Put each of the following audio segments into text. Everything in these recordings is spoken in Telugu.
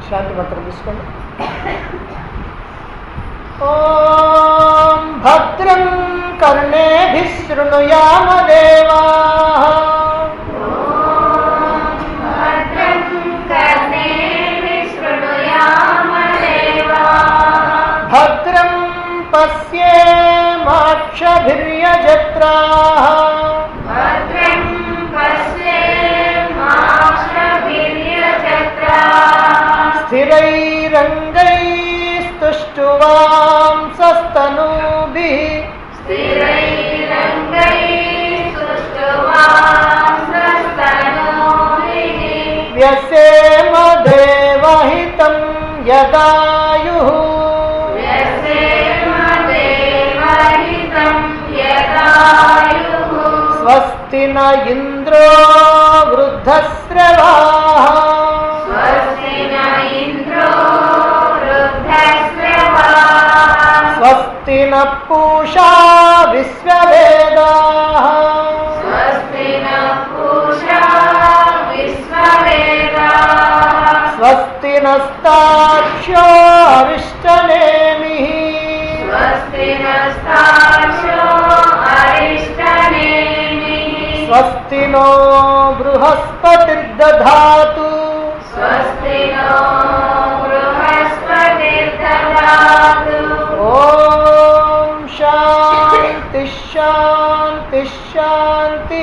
శాంతి మంత్రం తీసుకోండి ఓం భద్రం కర్ణేభిः శృణుయామ దేవా భద్రం కర్ణేభిः శృణుయామ దేవాः భద్రం పశ్యేమాక్షభిర్యజత్రాः భద్రం పశ్యేమాక్షభిర్యజత్రాः స్థిరైరంగైస్తుష్టువాంసస్తనూభిः స్థిరైరంగైः సుష్ఠువాంసస్తనూభిः వ్యసేమ దేవహితం యదాయుః వ్యసేమ దేవహితం యదాయుః స్వస్తి న ఇంద్రో వృద్ధశ్రవాः స్వస్తి న ఇంద్రో వృద్ధశ్రవాः స్వస్తి న పూషా విశ్వవేదాः స్వస్తి న పూషా విశ్వవేదాः స్వస్తి నస్తాక్ష్యో అరిష్టనేమిః స్వస్తి నస్తాశో అరిష్టనేమిః స్వస్తి నో బృహస్పతిర్దధాతు స్వస్తి నో బృహస్పతిర్దదాతు ఓం శాంతి శాంతి శాంతి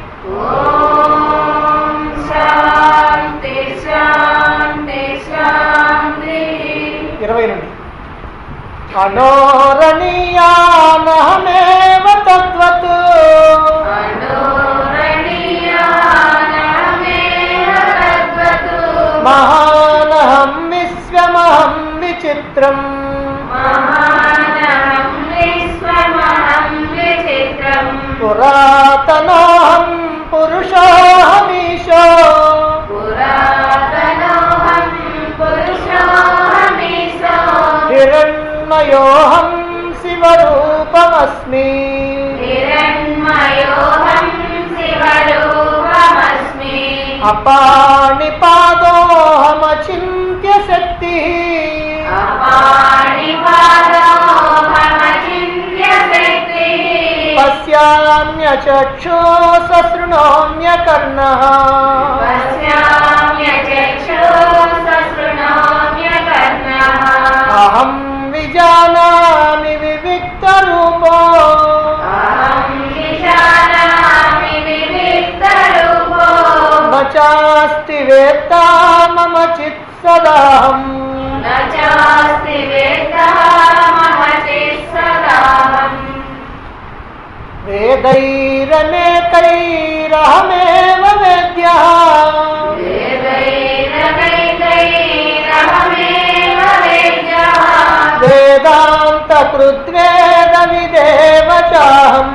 ఓం శాంతి శాంతి శాంతి ఇరవై నుండి అనోరణీయానహమేవ తద్వత్ మనోరణీయానమేవ తద్వతు మహానహం విశ్వమహం విచిత్రం మహానహం విశ్వమహం విచిత్రం పురాతనోహం పురుషోహమీశో పురాతనోహం పురుషోహమీశో హిరణ్మయోహం శివరూపమస్మి హిరణ్మయోహం శివరూపమస్మి అపాణిపాదోహమచింత్య శక్తి అపాణిపాదోహమచింత్య శక్తిః పశ్యామ్య చక్షో సశృణోమ్య కర్ణ పశ్యామ్య చక్షుషశృణోమ్య కర్ణः అహం విజానామి వివిక్త రూపో అహం విజానామి వివిక్తరూపో నాస్తి వేత్త మమ చిత్ సదాహం न चास्ति वेदः महचिः सदाहम् వేదైరనేకైరహమేవ వేద్యः वेदैरवैदैरहमेव वेद्यः వేదాంతకృద్వేద విదేవ చాహం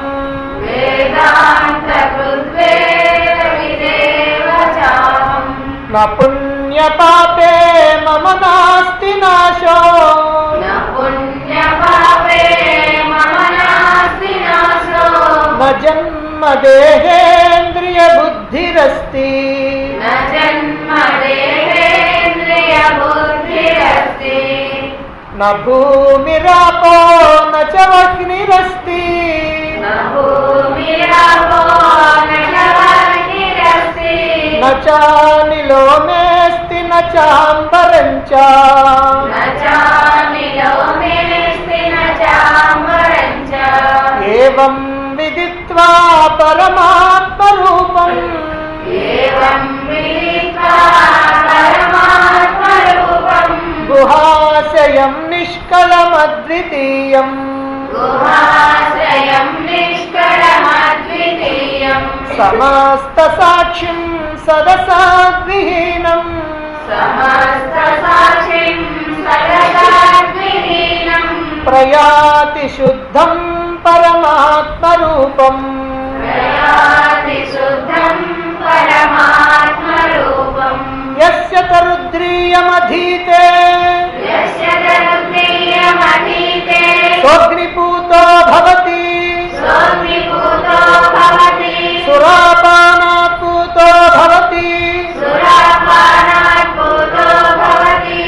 वेदान्तकृद्वेदविदेव चाहम् न पुण्यपापे मम नास्ति नाशो न पुण्यपापे मम नास्ति नाशो न जन्मदेहेन्द्रियबुद्धिरस्ति न जन्मदेहेन्द्रियबुद्धिरस्ति न भूमिरापो न च वह्निरस्ति न भूमिरापो न जलनिरस्ति न चानिलो मेऽस्ति न चाम्बरञ्च न चानिलो मेऽस्ति न चाम्बरम् च एवं विदित्वा परमात्मरूपम् एवं मिलित्वा परमात्मरूपम् गुहाशयं निष्कलमद्वितीयम् गुहाश्रयं निष्कलमद्वितीयम् समस्तसाक्षिं सदसाद्विहीनम् समस्तसाक्षिं सदसाद्विहीनम् प्रयाति शुद्धं परमात्मरूपम् प्रयाति शुद्धं परमात्मरूपम् यस्य तरुद्रीयमधीते यस्य दरुद्रीयमधीते स्वग्निपूतो भवति सोऽग्निपूतो भवति सुरापानात् पूतो भवति सुरापानात् पूतो भवति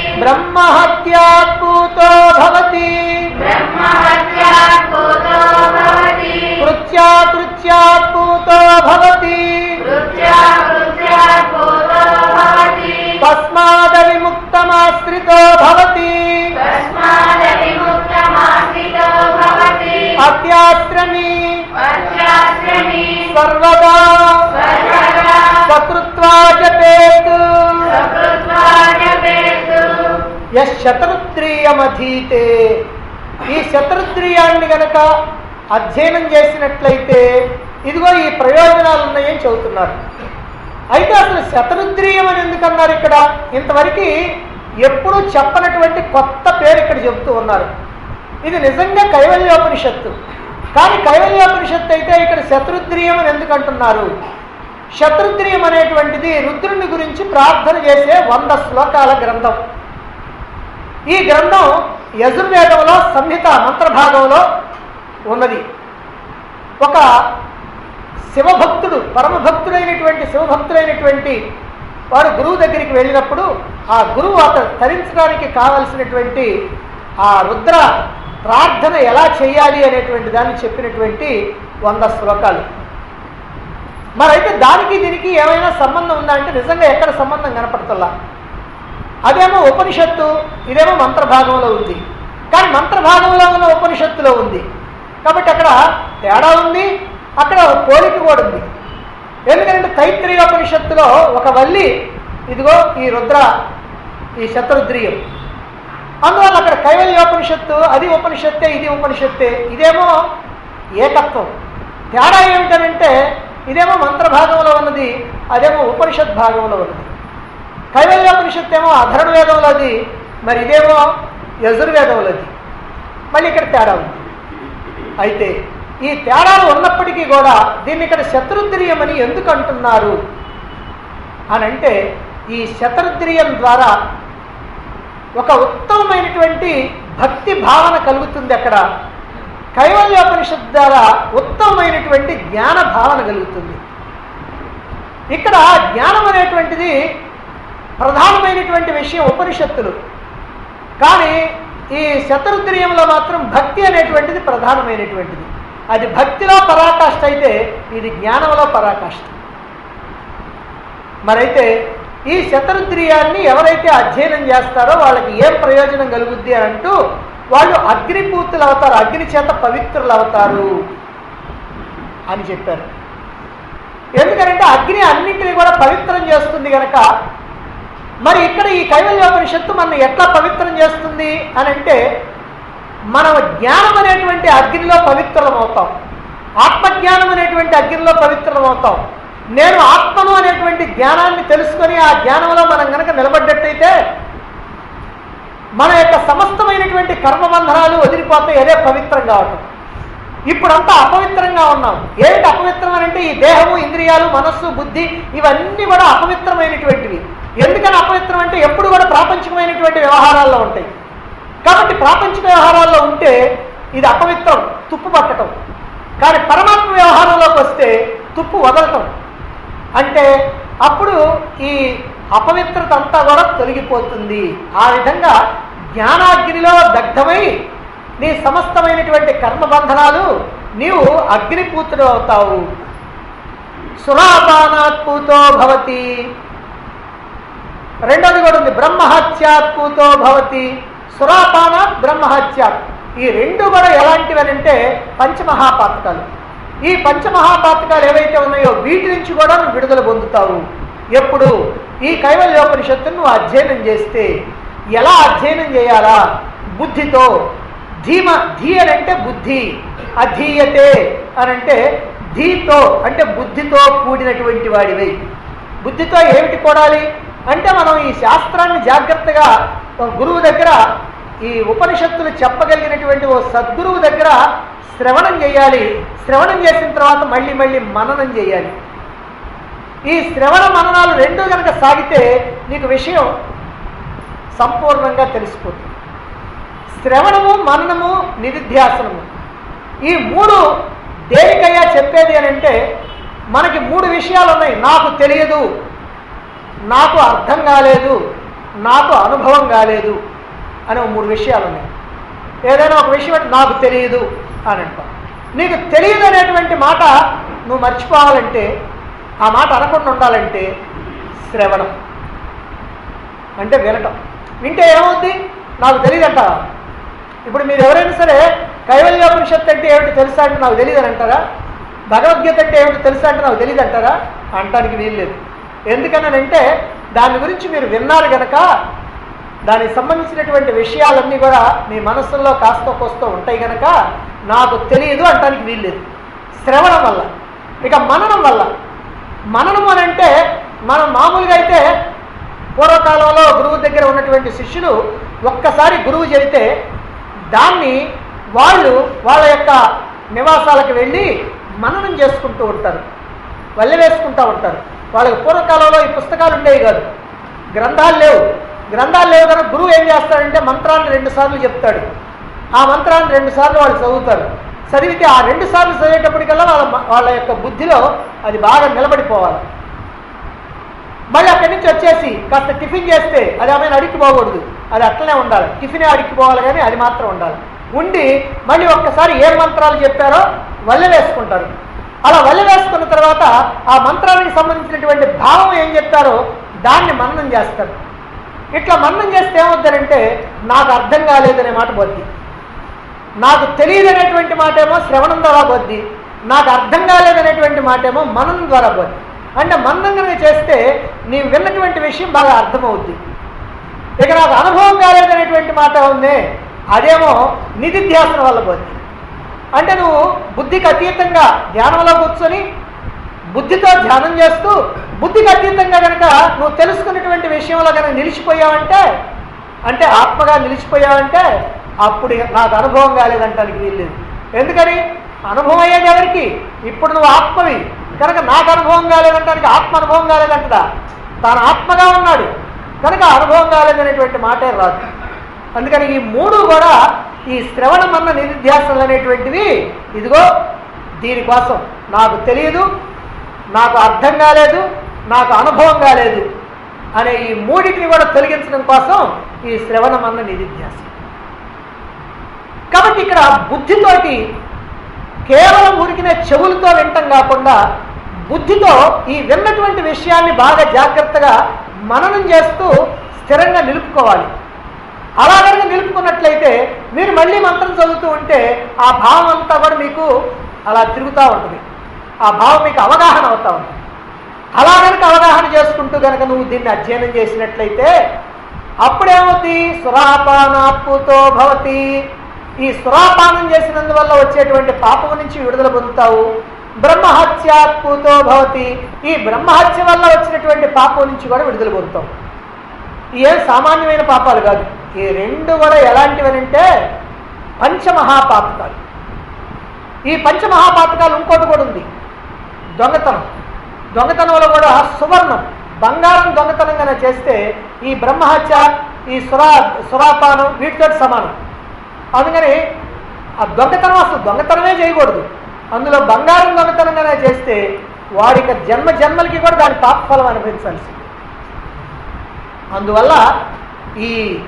విముక్తమాశ్రితో భవతి तस्मादविमुक्तमाश्रितो भवति అత్యాశ్రమి पश्चाश्रमी సర్వదా सर्वदा సకృత్వా జపేత్ सकृत्वा जपेतु యశతరుద్రీయమధీతే ఈ శతరుద్రీయాన్ని గనక అధ్యయనం చేసినట్లయితే ఇదిగో ఈ ప్రయోజనాలు ఉన్నాయని చెబుతున్నారు అయితే అసలు శతరుద్రీయం అని ఎందుకు అన్నారు ఇక్కడ ఇంతవరకు ఎప్పుడూ చెప్పనటువంటి కొత్త పేరు ఇక్కడ చెబుతూ ఉన్నారు ఇది నిజంగా కైవల్యోపనిషత్తు కానీ కైవల్యోపనిషత్తు అయితే ఇక్కడ శతరుద్రీయం అని ఎందుకు అంటున్నారు శతరుద్రీయం అనేటువంటిది రుద్రుని గురించి ప్రార్థన చేసే వంద శ్లోకాల గ్రంథం ఈ గ్రంథం యజుర్వేదంలో సంహిత మంత్రభాగంలో ఉన్నది ఒక శివభక్తుడు పరమభక్తుడైనటువంటి శివభక్తుడైనటువంటి వాడు గురువు దగ్గరికి వెళ్ళినప్పుడు ఆ గురువు అతను తరించడానికి కావలసినటువంటి ఆ రుద్ర ప్రార్థన ఎలా చేయాలి అనేటువంటి దాన్ని చెప్పినటువంటి వంద శ్లోకాలు మరైతే దానికి దీనికి ఏమైనా సంబంధం ఉందా అంటే నిజంగా ఎక్కడ సంబంధం కనపడుతుందా అదేమో ఉపనిషత్తు ఇదేమో మంత్రభాగంలో ఉంది కానీ మంత్రభాగంలో ఉన్న ఉపనిషత్తులో ఉంది కాబట్టి అక్కడ తేడా ఉంది అక్కడ పోలిక కూడా ఉంది ఎందుకంటే తైత్రీయ ఉపనిషత్తులో ఒక వల్లి ఇదిగో ఈ రుద్ర ఈ శతరుద్రియం అందువల్ల అక్కడ కైవల్యోపనిషత్తు అది ఉపనిషత్తే ఇది ఉపనిషత్తే ఇదేమో ఏకత్వం తేడా ఏమిటనంటే ఇదేమో మంత్రభాగంలో ఉన్నది అదేమో ఉపనిషత్ భాగంలో ఉన్నది కైవల్యోపనిషత్తు ఏమో అధర్ణ వేదంలోది మరి ఇదేమో యజుర్వేదంలోది మళ్ళీ ఇక్కడ తేడా ఉంది అయితే ఈ తేడాలు ఉన్నప్పటికీ కూడా దీన్ని ఇక్కడ శత్రుద్రియం అని ఎందుకు అంటున్నారు అని అంటే ఈ శతరుద్రియం ద్వారా ఒక ఉత్తమమైనటువంటి భక్తి భావన కలుగుతుంది అక్కడ కైవల్యోపనిషత్ ద్వారా ఉత్తమమైనటువంటి జ్ఞాన భావన కలుగుతుంది ఇక్కడ జ్ఞానం అనేటువంటిది ప్రధానమైనటువంటి విషయం ఉపనిషత్తులు కానీ ఈ శతరుద్రియంలో మాత్రం భక్తి అనేటువంటిది ప్రధానమైనటువంటిది అది భక్తిలో పరాకాష్ఠ అయితే ఇది జ్ఞానంలో పరాకాష్ఠ మరైతే ఈ శతరుద్రియాన్ని ఎవరైతే అధ్యయనం చేస్తారో వాళ్ళకి ఏం ప్రయోజనం కలుగుద్ది అని అంటూ వాళ్ళు అగ్నిపూర్తులు అవుతారు అగ్ని చేత పవిత్రులు అవుతారు అని చెప్పారు ఎందుకంటే అగ్ని అన్నింటినీ కూడా పవిత్రం చేస్తుంది కనుక మరి ఇక్కడ ఈ కైవల్యోపనిషత్తు మన ఎట్లా పవిత్రం చేస్తుంది అని అంటే మనం జ్ఞానం అనేటువంటి అగ్నిలో పవిత్రం అవుతాం ఆత్మజ్ఞానం అనేటువంటి అగ్నిలో పవిత్రం అవుతాం నేను ఆత్మను అనేటువంటి జ్ఞానాన్ని తెలుసుకొని ఆ జ్ఞానంలో మనం కనుక నిలబడ్డట్టయితే మన యొక్క సమస్తమైనటువంటి కర్మబంధనాలు వదిలిపోతాయి అదే పవిత్రం కావటం ఇప్పుడంతా అపవిత్రంగా ఉన్నాం ఏమిటి అపవిత్రం అని అంటే ఈ దేహము ఇంద్రియాలు మనస్సు బుద్ధి ఇవన్నీ కూడా అపవిత్రమైనటువంటివి ఎందుకని అపవిత్రం అంటే ఎప్పుడు కూడా ప్రాపంచికమైనటువంటి వ్యవహారాల్లో ఉంటాయి కాబట్టి ప్రాపంచిక వ్యవహారాల్లో ఉంటే ఇది అపవిత్రం తుప్పు పట్టడం కానీ పరమాత్మ వ్యవహారంలోకి వస్తే తుప్పు వదలటం అంటే అప్పుడు ఈ అపవిత్రత అంతా కూడా తొలగిపోతుంది ఆ విధంగా జ్ఞానాగ్నిలో దగ్ధమై నీ సమస్తమైనటువంటి కర్మబంధనాలు నీవు అగ్నిపూతుడు అవుతావు సురాపానాత్ పూతో భవతి రెండోది కూడా ఉంది బ్రహ్మహత్యాత్ పూతో భవతి సురాపానాత్ బ్రహ్మహత్యాత్ ఈ రెండు కూడా ఎలాంటివి అని అంటే పంచమహాపాతకాలు ఈ పంచమహాపాతకాలు ఏవైతే ఉన్నాయో వీటి నుంచి కూడా నువ్వు విడుదల పొందుతావు ఎప్పుడు ఈ కైవల్యోపనిషత్తును నువ్వు అధ్యయనం చేస్తే ఎలా అధ్యయనం చేయాలా బుద్ధితో ధీమ ధీ అని అంటే బుద్ధి అధీయతే అని అంటే ధీతో అంటే బుద్ధితో కూడినటువంటి వాడివై బుద్ధితో ఏమిటి కూడాలి అంటే మనం ఈ శాస్త్రాన్ని జాగ్రత్తగా ఒక గురువు దగ్గర ఈ ఉపనిషత్తులు చెప్పగలిగినటువంటి ఓ సద్గురువు దగ్గర శ్రవణం చేయాలి శ్రవణం చేసిన తర్వాత మళ్ళీ మళ్ళీ మననం చేయాలి ఈ శ్రవణ మననాలు రెండు కనుక సాగితే నీకు విషయం సంపూర్ణంగా తెలిసిపోతుంది శ్రవణము మననము నిధిధ్యాసనము ఈ మూడు దేనికయ్యా చెప్పేది అని అంటే మనకి మూడు విషయాలు ఉన్నాయి నాకు తెలియదు నాకు అర్థం కాలేదు నాకు అనుభవం కాలేదు అనే ఓ మూడు విషయాలు ఉన్నాయి ఏదైనా ఒక విషయం అంటే నాకు తెలియదు అని అంటాం నీకు తెలియదు అనేటువంటి మాట నువ్వు మర్చిపోవాలంటే ఆ మాట అనకుండా ఉండాలంటే శ్రవణం అంటే వినటం వింటే ఏమవుద్ది నాకు తెలియదంట ఇప్పుడు మీరు ఎవరైనా సరే కైవల్యోపనిషత్తు అంటే ఏమిటి తెలుసా అంటే నాకు తెలియదు అని అంటారా భగవద్గీత అంటే ఏమిటి తెలుసా అంటే నాకు తెలియదు అంటారా అంటానికి వీల్లేదు ఎందుకనంటే దాని గురించి మీరు విన్నారు గనక దానికి సంబంధించినటువంటి విషయాలన్నీ కూడా మీ మనస్సుల్లో కాస్త కోస్త ఉంటాయి గనక నాకు తెలియదు అంటానికి వీల్లేదు శ్రవణం వల్ల ఇక మననం వల్ల మననం అని అంటే మనం మామూలుగా అయితే పూర్వకాలంలో గురువు దగ్గర ఉన్నటువంటి శిష్యులు ఒక్కసారి గురువు చెబితే దాన్ని వాళ్ళు వాళ్ళ యొక్క నివాసాలకు వెళ్ళి మననం చేసుకుంటూ ఉంటారు వల్లె వేసుకుంటూ ఉంటారు వాళ్ళకి పూర్వకాలంలో ఈ పుస్తకాలు ఉండేవి కాదు గ్రంథాలు లేవు గ్రంథాలు లేవు కనుక గురువు ఏం చేస్తాడంటే మంత్రాన్ని రెండు సార్లు చెప్తాడు ఆ మంత్రాన్ని రెండు సార్లు వాళ్ళు చదువుతారు చదివితే ఆ రెండు సార్లు చదివేటప్పటికల్లా వాళ్ళ వాళ్ళ యొక్క బుద్ధిలో అది బాగా నిలబడిపోవాలి మళ్ళీ అక్కడి నుంచి వచ్చేసి కాస్త టిఫిన్ చేస్తే అది ఆమెను అడిక్కిపోకూడదు అది అట్లనే ఉండాలి టిఫినే అడిక్కిపోవాలి కానీ అది మాత్రం ఉండాలి ఉండి మళ్ళీ ఒక్కసారి ఏ మంత్రాలు చెప్పారో వల్లె వేసుకుంటారు అలా వల్లె వేసుకున్న తర్వాత ఆ మంత్రానికి సంబంధించినటువంటి భావం ఏం చెప్తారో దాన్ని మననం చేస్తారు ఇట్లా మననం చేస్తే ఏమవుతారంటే నాకు అర్థం కాలేదనే మాట పోద్ది నాకు తెలియదనేటువంటి మాట ఏమో శ్రవణం ద్వారా పోద్ది నాకు అర్థం కాలేదనేటువంటి మాట ఏమో మననం ద్వారా పోద్ది అంటే మననం కనుక చేస్తే నీవు విన్నటువంటి విషయం బాగా అర్థమవుద్ది ఇక నాకు అనుభవం కాలేదనేటువంటి మాట ఉంది అదేమో నిధిధ్యాసన వల్ల పోద్ది అంటే నువ్వు బుద్ధికి అతీతంగా ధ్యానంలో కూర్చొని బుద్ధితో ధ్యానం చేస్తూ బుద్ధికి అతీతంగా కనుక నువ్వు తెలుసుకున్నటువంటి విషయంలో కనుక నిలిచిపోయావంటే అంటే ఆత్మగా నిలిచిపోయావంటే అప్పుడు ఇక నాకు అనుభవం కాలేదంటానికి వీల్లేదు ఎందుకని అనుభవం అయ్యేది ఎవరికి ఇప్పుడు నువ్వు ఆత్మవి కనుక నాకు అనుభవం కాలేదంటానికి ఆత్మ అనుభవం కాలేదంటదా తాను ఆత్మగా ఉన్నాడు కనుక అనుభవం కాలేదనేటువంటి మాటే రాదు అందుకని ఈ మూడు కూడా ఈ శ్రవణం అన్న నిరుధ్యాసనలు అనేటువంటివి ఇదిగో దీనికోసం నాకు తెలియదు నాకు అర్థం కాలేదు నాకు అనుభవం కాలేదు అనే ఈ మూడింటిని కూడా తొలగించడం కోసం ఈ శ్రవణం అన్న నిరుధ్యాసం కాబట్టి ఇక్కడ బుద్ధితోటి కేవలం ఉరికిన చెవులతో వింటం కాకుండా బుద్ధితో ఈ విన్నటువంటి విషయాన్ని బాగా జాగ్రత్తగా మననం చేస్తూ స్థిరంగా నిలుపుకోవాలి అలా కనుక నిలుపుకున్నట్లయితే మీరు మళ్ళీ మంత్రం చదువుతూ ఉంటే ఆ భావం అంతా కూడా మీకు అలా తిరుగుతూ ఉంటుంది ఆ భావం మీకు అవగాహన అవుతూ ఉంటుంది అలా కనుక అవగాహన చేసుకుంటూ కనుక నువ్వు దీన్ని అధ్యయనం చేసినట్లయితే అప్పుడేమవుతుంది సురాపానాత్పుతో భవతి ఈ సురాపానం చేసినందువల్ల వచ్చేటువంటి పాపం నుంచి విడుదల పొందుతావు బ్రహ్మహత్యాత్పుతో భవతి ఈ బ్రహ్మహత్య వల్ల వచ్చినటువంటి పాపం నుంచి కూడా విడుదల పొందుతావు ఏం సామాన్యమైన పాపాలు కాదు ఈ రెండు కూడా ఎలాంటివనంటే పంచమహాపాతకాలు ఈ పంచమహాపాతకాలు ఇంకోటి కూడా ఉంది దొంగతనం దొంగతనంలో కూడా సువర్ణం బంగారం దొంగతనంగానే చేస్తే ఈ బ్రహ్మహత్య ఈ సురా సురాపానం వీటితో సమానం అందుకని ఆ దొంగతనం అసలు దొంగతనమే చేయకూడదు అందులో బంగారం దొంగతనంగానే చేస్తే వాడిక జన్మ జన్మలకి కూడా దాని పాపఫలం అనిపించాల్సింది అందువల్ల ఈ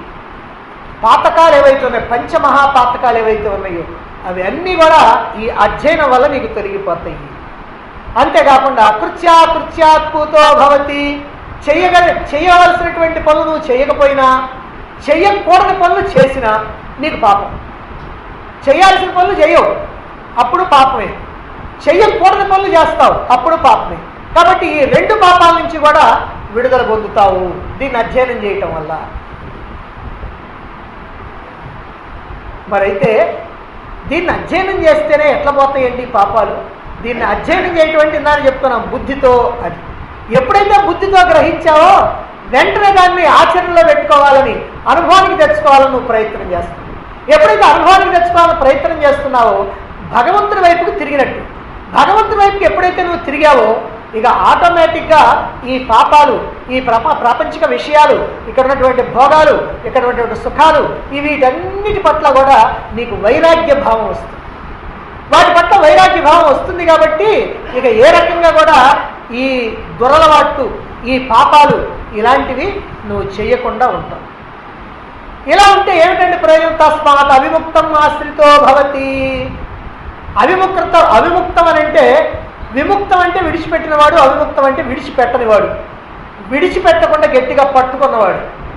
పాతకాలు ఏవైతే ఉన్నాయో పంచమహాపాతకాలు ఏవైతే ఉన్నాయో అవి అన్నీ కూడా ఈ అధ్యయనం వల్ల నీకు తొలగిపోతాయి అంతేకాకుండా కృత్యాకృత్యాత్పుతో భవతి చెయ్యగల చేయవలసినటువంటి పనులు నువ్వు చేయకపోయినా చెయ్యకూడని పనులు చేసినా నీకు పాపం చేయాల్సిన పనులు చేయవు అప్పుడు పాపమే చెయ్యకూడని పనులు చేస్తావు అప్పుడు పాపమే కాబట్టి ఈ రెండు పాపాల నుంచి కూడా విడుదల పొందుతావు దీన్ని అధ్యయనం చేయటం వల్ల మరైతే దీన్ని అధ్యయనం చేస్తేనే ఎట్లా పోతాయండి పాపాలు దీన్ని అధ్యయనం చేయటువంటి ఇందాక చెప్తున్నాం బుద్ధితో అది ఎప్పుడైతే బుద్ధితో గ్రహించావో వెంటనే దాన్ని ఆచరణలో పెట్టుకోవాలని అనుభవానికి తెచ్చుకోవాలని నువ్వు ప్రయత్నం చేస్తావు ఎప్పుడైతే అనుభవానికి తెచ్చుకోవాలని ప్రయత్నం చేస్తున్నావో భగవంతుడి వైపుకు తిరిగినట్టు భగవంతుడి వైపుకి ఎప్పుడైతే నువ్వు తిరిగావో ఇక ఆటోమేటిక్గా ఈ పాపాలు ఈ ప్రప ప్రాపంచిక విషయాలు ఇక్కడ ఉన్నటువంటి భోగాలు ఇక్కడ ఉన్నటువంటి సుఖాలు ఈ వీటన్నిటి పట్ల కూడా నీకు వైరాగ్య భావం వస్తుంది వాటి పట్ల వైరాగ్య భావం వస్తుంది కాబట్టి ఇక ఏ రకంగా కూడా ఈ దురలవాట్లు ఈ పాపాలు ఇలాంటివి నువ్వు చేయకుండా ఉంటావు ఇలా ఉంటే ఏమిటంటే ప్రయోజనం తస్మాత్ అవిముక్తం ఆశ్రితో భవతి అవిముక్త అవిముక్తం అని అంటే విముక్తం అంటే విడిచిపెట్టినవాడు అవిముక్తం అంటే విడిచిపెట్టనివాడు విడిచిపెట్టకుండా గట్టిగా పట్టుకున్నవాడు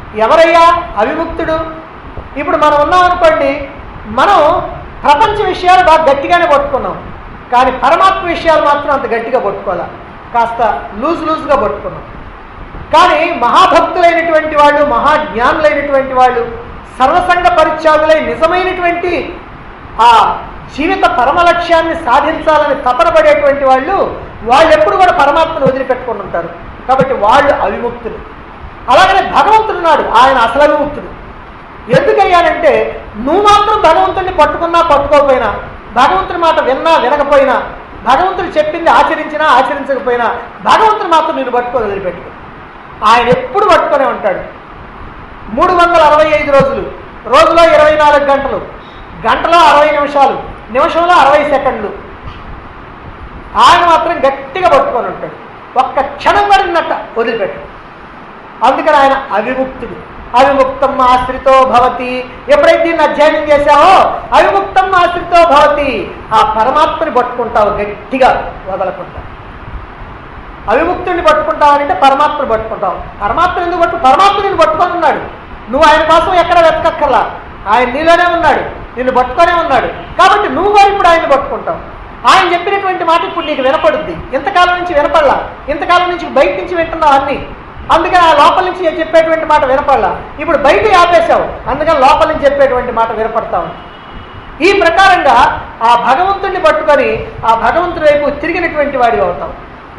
ఎవరయ్యా అవిముక్తుడు ఇప్పుడు మనం ఉన్నాం అనుకోండి మనం ప్రపంచ విషయాలు బాగా గట్టిగానే పట్టుకున్నాం కానీ పరమాత్మ విషయాలు మాత్రం అంత గట్టిగా పట్టుకోలే కాస్త లూజ్ లూజ్గా పట్టుకున్నాం కానీ మహాభక్తులైనటువంటి వాళ్ళు మహాజ్ఞానులైనటువంటి వాళ్ళు సర్వసంగ పరిత్యాగులై నిజమైనటువంటి ఆ జీవిత పరమ లక్ష్యాన్ని సాధించాలని తపనపడేటువంటి వాళ్ళు వాళ్ళు ఎప్పుడు కూడా పరమాత్మను వదిలిపెట్టుకుని ఉంటారు కాబట్టి వాళ్ళు అవిముక్తులు అలాగనే భగవంతుడున్నాడు ఆయన అసలు అవిముక్తుడు ఎందుకయ్యానంటే నువ్వు మాత్రం భగవంతుడిని పట్టుకున్నా పట్టుకోకపోయినా భగవంతుడి మాట విన్నా వినకపోయినా భగవంతుడు చెప్పింది ఆచరించినా ఆచరించకపోయినా భగవంతుడు మాత్రం నేను పట్టుకొని వదిలిపెట్టుకో ఆయన ఎప్పుడు పట్టుకొనే ఉంటాడు మూడు వందల అరవై ఐదు రోజులు రోజులో ఇరవై నాలుగు గంటలు గంటలో అరవై నిమిషాలు నిమిషంలో అరవై సెకండ్లు ఆయన మాత్రం గట్టిగా పట్టుకొని ఉంటాడు ఒక్క క్షణం పడినట్ట వదిలిపెట్టు అందుకని ఆయన అవిముక్తుడు అవిముక్తం ఆశ్రితో భవతి ఎప్పుడైతే దీన్ని అధ్యయనం చేశావో అవిముక్తం ఆశ్రితో భవతి ఆ పరమాత్మని పట్టుకుంటావు గట్టిగా వదలకుండా అవిముక్తుడిని పట్టుకుంటావనంటే పరమాత్మని పట్టుకుంటావు పరమాత్మ ఎందుకు పట్టు పరమాత్మ నిన్ను పట్టుకొని ఉన్నాడు నువ్వు ఆయన కోసం ఎక్కడ వెతకక్కర్లా ఆయన నీలోనే ఉన్నాడు నిన్ను పట్టుకొనే ఉన్నాడు కాబట్టి నువ్వు కూడా ఇప్పుడు ఆయన్ని పట్టుకుంటావు ఆయన చెప్పినటువంటి మాట ఇప్పుడు నీకు వినపడుద్ది ఇంతకాలం నుంచి వినపడలా ఇంతకాలం నుంచి బయట నుంచి వింటున్నావు అన్ని అందుకని ఆ లోపల నుంచి చెప్పేటువంటి మాట వినపడలా ఇప్పుడు బయట ఆపేశావు అందుకని లోపల నుంచి చెప్పేటువంటి మాట వినపడతావు ఈ ప్రకారంగా ఆ భగవంతుడిని పట్టుకొని ఆ భగవంతుడి వైపు తిరిగినటువంటి వాడి అవుతావు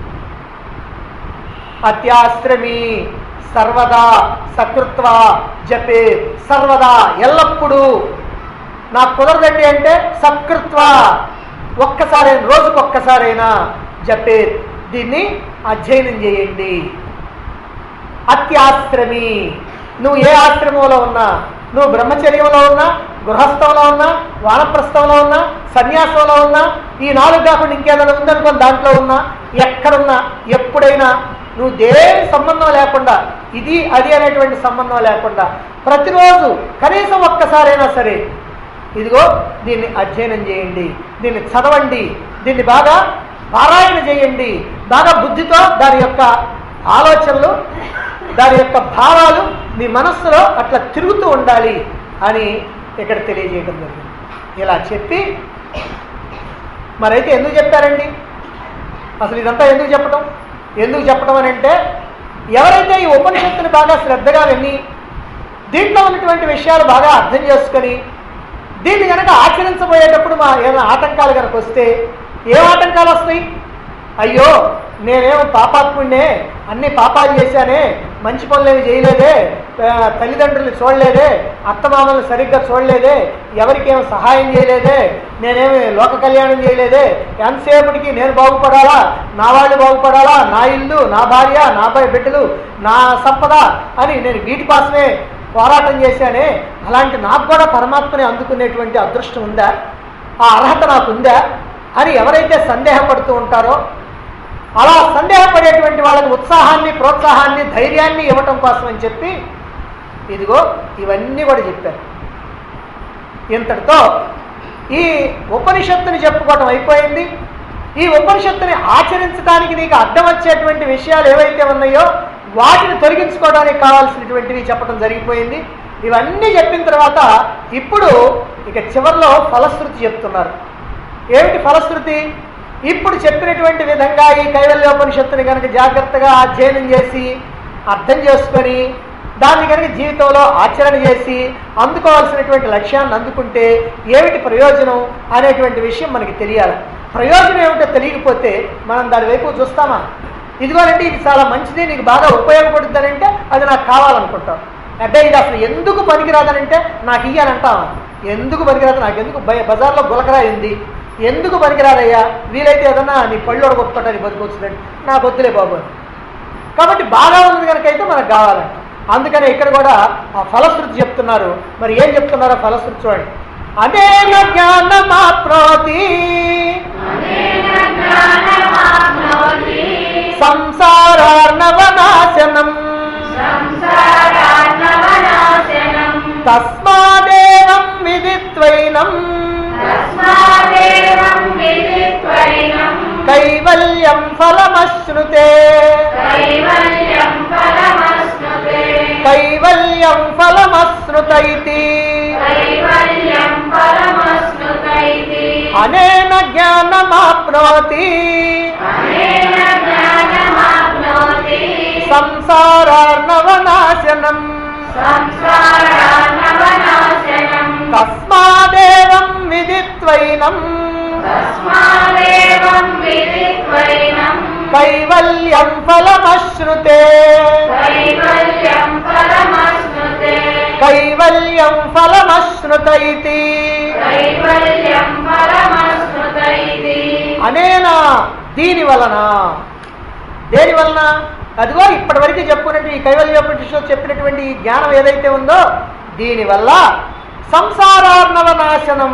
అత్యాశ్రమి సర్వదా సకృత్వ జపే సర్వదా ఎల్లప్పుడూ నాకు కుదరదండి అంటే సకృత్వ ఒక్కసారి రోజుకొక్కసారైనా జపే దీన్ని అధ్యయనం చేయండి అత్యాశ్రమి నువ్వు ఏ ఆశ్రమంలో ఉన్నా నువ్వు బ్రహ్మచర్యంలో ఉన్నా గృహస్థంలో ఉన్నా వానప్రస్థంలో ఉన్నా సన్యాసంలో ఉన్నా ఈ నాలుగు కాకుండా ఇంకేదైనా ఉందనుకో దాంట్లో ఉన్నా ఎక్కడున్నా ఎప్పుడైనా నువ్వు దేని సంబంధం లేకుండా ఇది అది అనేటువంటి సంబంధం లేకుండా ప్రతిరోజు కనీసం ఒక్కసారైనా సరే ఇదిగో దీన్ని అధ్యయనం చేయండి దీన్ని చదవండి దీన్ని బాగా పారాయణ చేయండి బాగా బుద్ధితో దాని యొక్క ఆలోచనలు దాని యొక్క భావాలు మీ మనస్సులో అట్లా తిరుగుతూ ఉండాలి అని ఇక్కడ తెలియజేయడం జరిగింది ఇలా చెప్పి మరైతే ఎందుకు చెప్పారండి అసలు ఇదంతా ఎందుకు చెప్పటం ఎందుకు చెప్పటం అని అంటే ఎవరైతే ఈ ఉపనిషత్తుని బాగా శ్రద్ధగా విని దీంట్లో ఉన్నటువంటి విషయాలు బాగా అర్థం చేసుకొని దీన్ని కనుక ఆచరించబోయేటప్పుడు మా ఏమైనా ఆటంకాలు కనుక వస్తే ఏం ఆటంకాలు వస్తాయి అయ్యో నేనేమో పాపాత్ముడినే అన్ని పాపాలు చేశానే మంచి పనులేమి చేయలేదే ఆ, తల్లిదండ్రులు చూడలేదే అత్తమామలు సరిగ్గా చూడలేదే ఎవరికేమో సహాయం చేయలేదే నేనేమి లోక కళ్యాణం చేయలేదే ఎంతసేపటికి నేను బాగుపడాలా నా వాళ్ళు బాగుపడాలా నా ఇల్లు నా భార్య నా బ- బిడ్డలు నా సంపద అని నేను వీటి కోసమే పోరాటం చేశానే అలాంటి నాకు కూడా పరమాత్మని అందుకునేటువంటి అదృష్టం ఉందా ఆ అర్హత నాకు ఉందా అని ఎవరైతే సందేహపడుతూ ఉంటారో అలా సందేహపడేటువంటి వాళ్ళకి ఉత్సాహాన్ని ప్రోత్సాహాన్ని ధైర్యాన్ని ఇవ్వటం కోసం అని చెప్పి ఇదిగో ఇవన్నీ కూడా చెప్పారు ఇంతటితో ఈ ఉపనిషత్తుని చెప్పుకోవటం అయిపోయింది ఈ ఉపనిషత్తుని ఆచరించడానికి నీకు అడ్డం వచ్చేటువంటి విషయాలు ఏవైతే ఉన్నాయో వాటిని తొలగించుకోవడానికి కావాల్సినటువంటివి చెప్పడం జరిగిపోయింది ఇవన్నీ చెప్పిన తర్వాత ఇప్పుడు ఇక చివరిలో ఫలశ్రుతి చెప్తున్నారు ఏమిటి ఫలశ్రుతి ఇప్పుడు చెప్పినటువంటి విధంగా ఈ కైవల్యోపనిషత్తుని కనుక జాగ్రత్తగా అధ్యయనం చేసి అర్థం చేసుకొని దాన్ని కనుక జీవితంలో ఆచరణ చేసి అందుకోవాల్సినటువంటి లక్ష్యాన్ని అందుకుంటే ఏమిటి ప్రయోజనం అనేటువంటి విషయం మనకి తెలియాలి ప్రయోజనం ఏమిటో తెలియకపోతే మనం దాని వైపు చూస్తామా ఇదిగోనండి ఇది చాలా మంచిది నీకు బాగా ఉపయోగపడుతుందనంటే అది నాకు కావాలనుకుంటాం అబ్బాయి ఇది అసలు ఎందుకు పనికిరాదనంటే నాకు ఇయ్యాలంటావా ఎందుకు పనికిరాదు నాకు ఎందుకు బయ బజార్లో గులకరాయి ఉంది ఎందుకు పనికిరాదయ్యా వీలైతే ఏదన్నా నీ పళ్ళు ఒడగొట్టుకోవడానికి బతుకొచ్చుదండి నాకు వద్దులే బాబు అని. కాబట్టి బాగా ఉంది కనుక అయితే మనకు కావాలంట అందుకని ఇక్కడ కూడా ఆ ఫలశ్రుతి చెప్తున్నారు మరి ఏం చెప్తున్నారో ఫలశ్రుతి చూడండి అనేక జ్ఞానమాప్నోతి అనేన జ్ఞానమాప్నోతి సంసారార్ణవనాశనం సంసారాన్నవనాశనం తస్మాదేవం విదిత్వైనం తస్మాదేవం విదిత్వైనం కైవల్యం ఫలమశ్నుతే కైవల్యం ఫలమశ్నుతే కైవల్య కైవల్యం ఫలమశ్నుత ఇతి కైవల్యం పరమస్నుత ఇతి అనేన జ్ఞానమాప్నోతి అనేన జ్ఞానమాప్నోతి సంసారార్ణవనాశనం సంసారానవనాశనం తస్మాదేవం విదిత్వైనం తస్మాదేవం విదిత్వైనం కైవల్యం ఫలమశ్నుతే కైవల్యం పరమస్నుతే కైవల్యం ఫలమశ్నుత ఇతి కైవల్యం పరమస్నుత ఇతి అనేనా దీని వలన దేని వలన అదిగో ఇప్పటివరకు చెప్పుకున్నట్టు ఈ కైవల్యోపనిషత్తు చెప్పినటువంటి ఈ జ్ఞానం ఏదైతే ఉందో దీనివల్ల సంసారార్ణవ నాశనం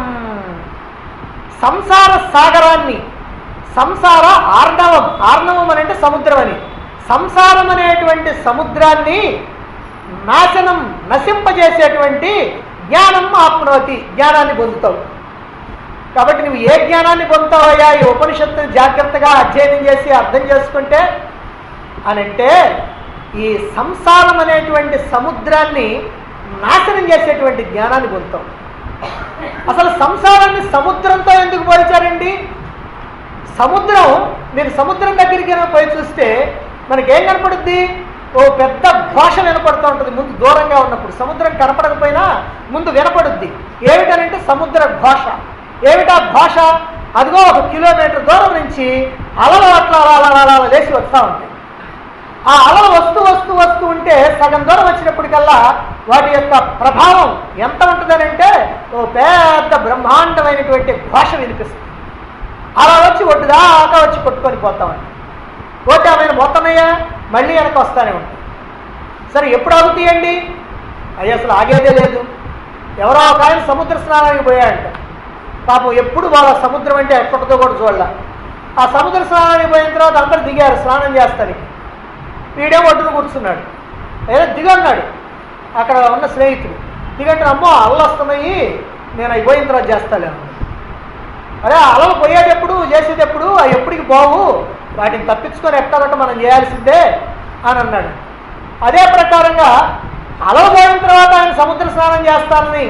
సంసార సాగరాన్ని సంసార ఆర్ణవం ఆర్ణవం అని అంటే సముద్రం అని సంసారం అనేటువంటి సముద్రాన్ని నాశనం నశింపజేసేటువంటి జ్ఞానం ఆప్నోతి జ్ఞానాన్ని పొందుతావు కాబట్టి నువ్వు ఏ జ్ఞానాన్ని పొందుతావయ్యా ఈ ఉపనిషత్తుని జాగ్రత్తగా అధ్యయనం చేసి అర్థం చేసుకుంటే అని అంటే ఈ సంసారం అనేటువంటి సముద్రాన్ని నాశనం చేసేటువంటి జ్ఞానాన్ని పొందుతాం అసలు సంసారాన్ని సముద్రంతో ఎందుకు పోల్చారండి సముద్రం మీరు సముద్రం దగ్గరికి కనుక పోయి చూస్తే మనకేం కనపడుద్ది ఓ పెద్ద ఘోష వినపడుతూ ఉంటుంది ముందు దూరంగా ఉన్నప్పుడు సముద్రం కనపడకపోయినా ముందు వినపడుద్ది ఏమిటనంటే సముద్ర ఘోష ఏమిటా ఘోష అదిగో ఒక కిలోమీటర్ దూరం నుంచి అలలు అట్లా అలా అలా అలా అలా లేచి వస్తూ ఉంటాయి ఆ అలలు వస్తూ వస్తూ వస్తూ ఉంటే సగం దూరం వచ్చినప్పటికల్లా వాటి యొక్క ప్రభావం ఎంత ఉంటుందనంటే ఓ పెద్ద బ్రహ్మాండమైనటువంటి ఘోష వినిపిస్తుంది అలా వచ్చి ఒడ్డుదాకా వచ్చి కొట్టుకొని పోతామండి పోతే ఆమె మొత్తమయ్యా మళ్ళీ వెనక వస్తానే ఉంటుంది సరే ఎప్పుడు ఆగుతాయండి అవి అసలు ఆగేదే లేదు ఎవరో ఒక ఆయన సముద్ర స్నానానికి పోయాడంట పాపం ఎప్పుడు వాళ్ళ సముద్రం అంటే ఎప్పటితో కూడా చూడాల ఆ సముద్ర స్నానానికి పోయిన తర్వాత అందరు దిగారు స్నానం చేస్తానికి వీడే ఒడ్డున కూర్చున్నాడు ఏదో దిగన్నాడు అక్కడ ఉన్న స్నేహితుడు దిగంటే అమ్మో అల్లలు వస్తున్నాయి నేను అవి పోయిన తర్వాత చేస్తాలే అన్నాడు. అరే ఆ అలలు పోయేటప్పుడు చేసేటప్పుడు అవి ఎప్పటికి పోవు వాటిని తప్పించుకొని ఎట్టాలంటే మనం చేయాల్సిందే అని అన్నాడు అదే ప్రకారంగా అలలు పోయిన తర్వాత ఆయన సముద్ర స్నానం చేస్తానని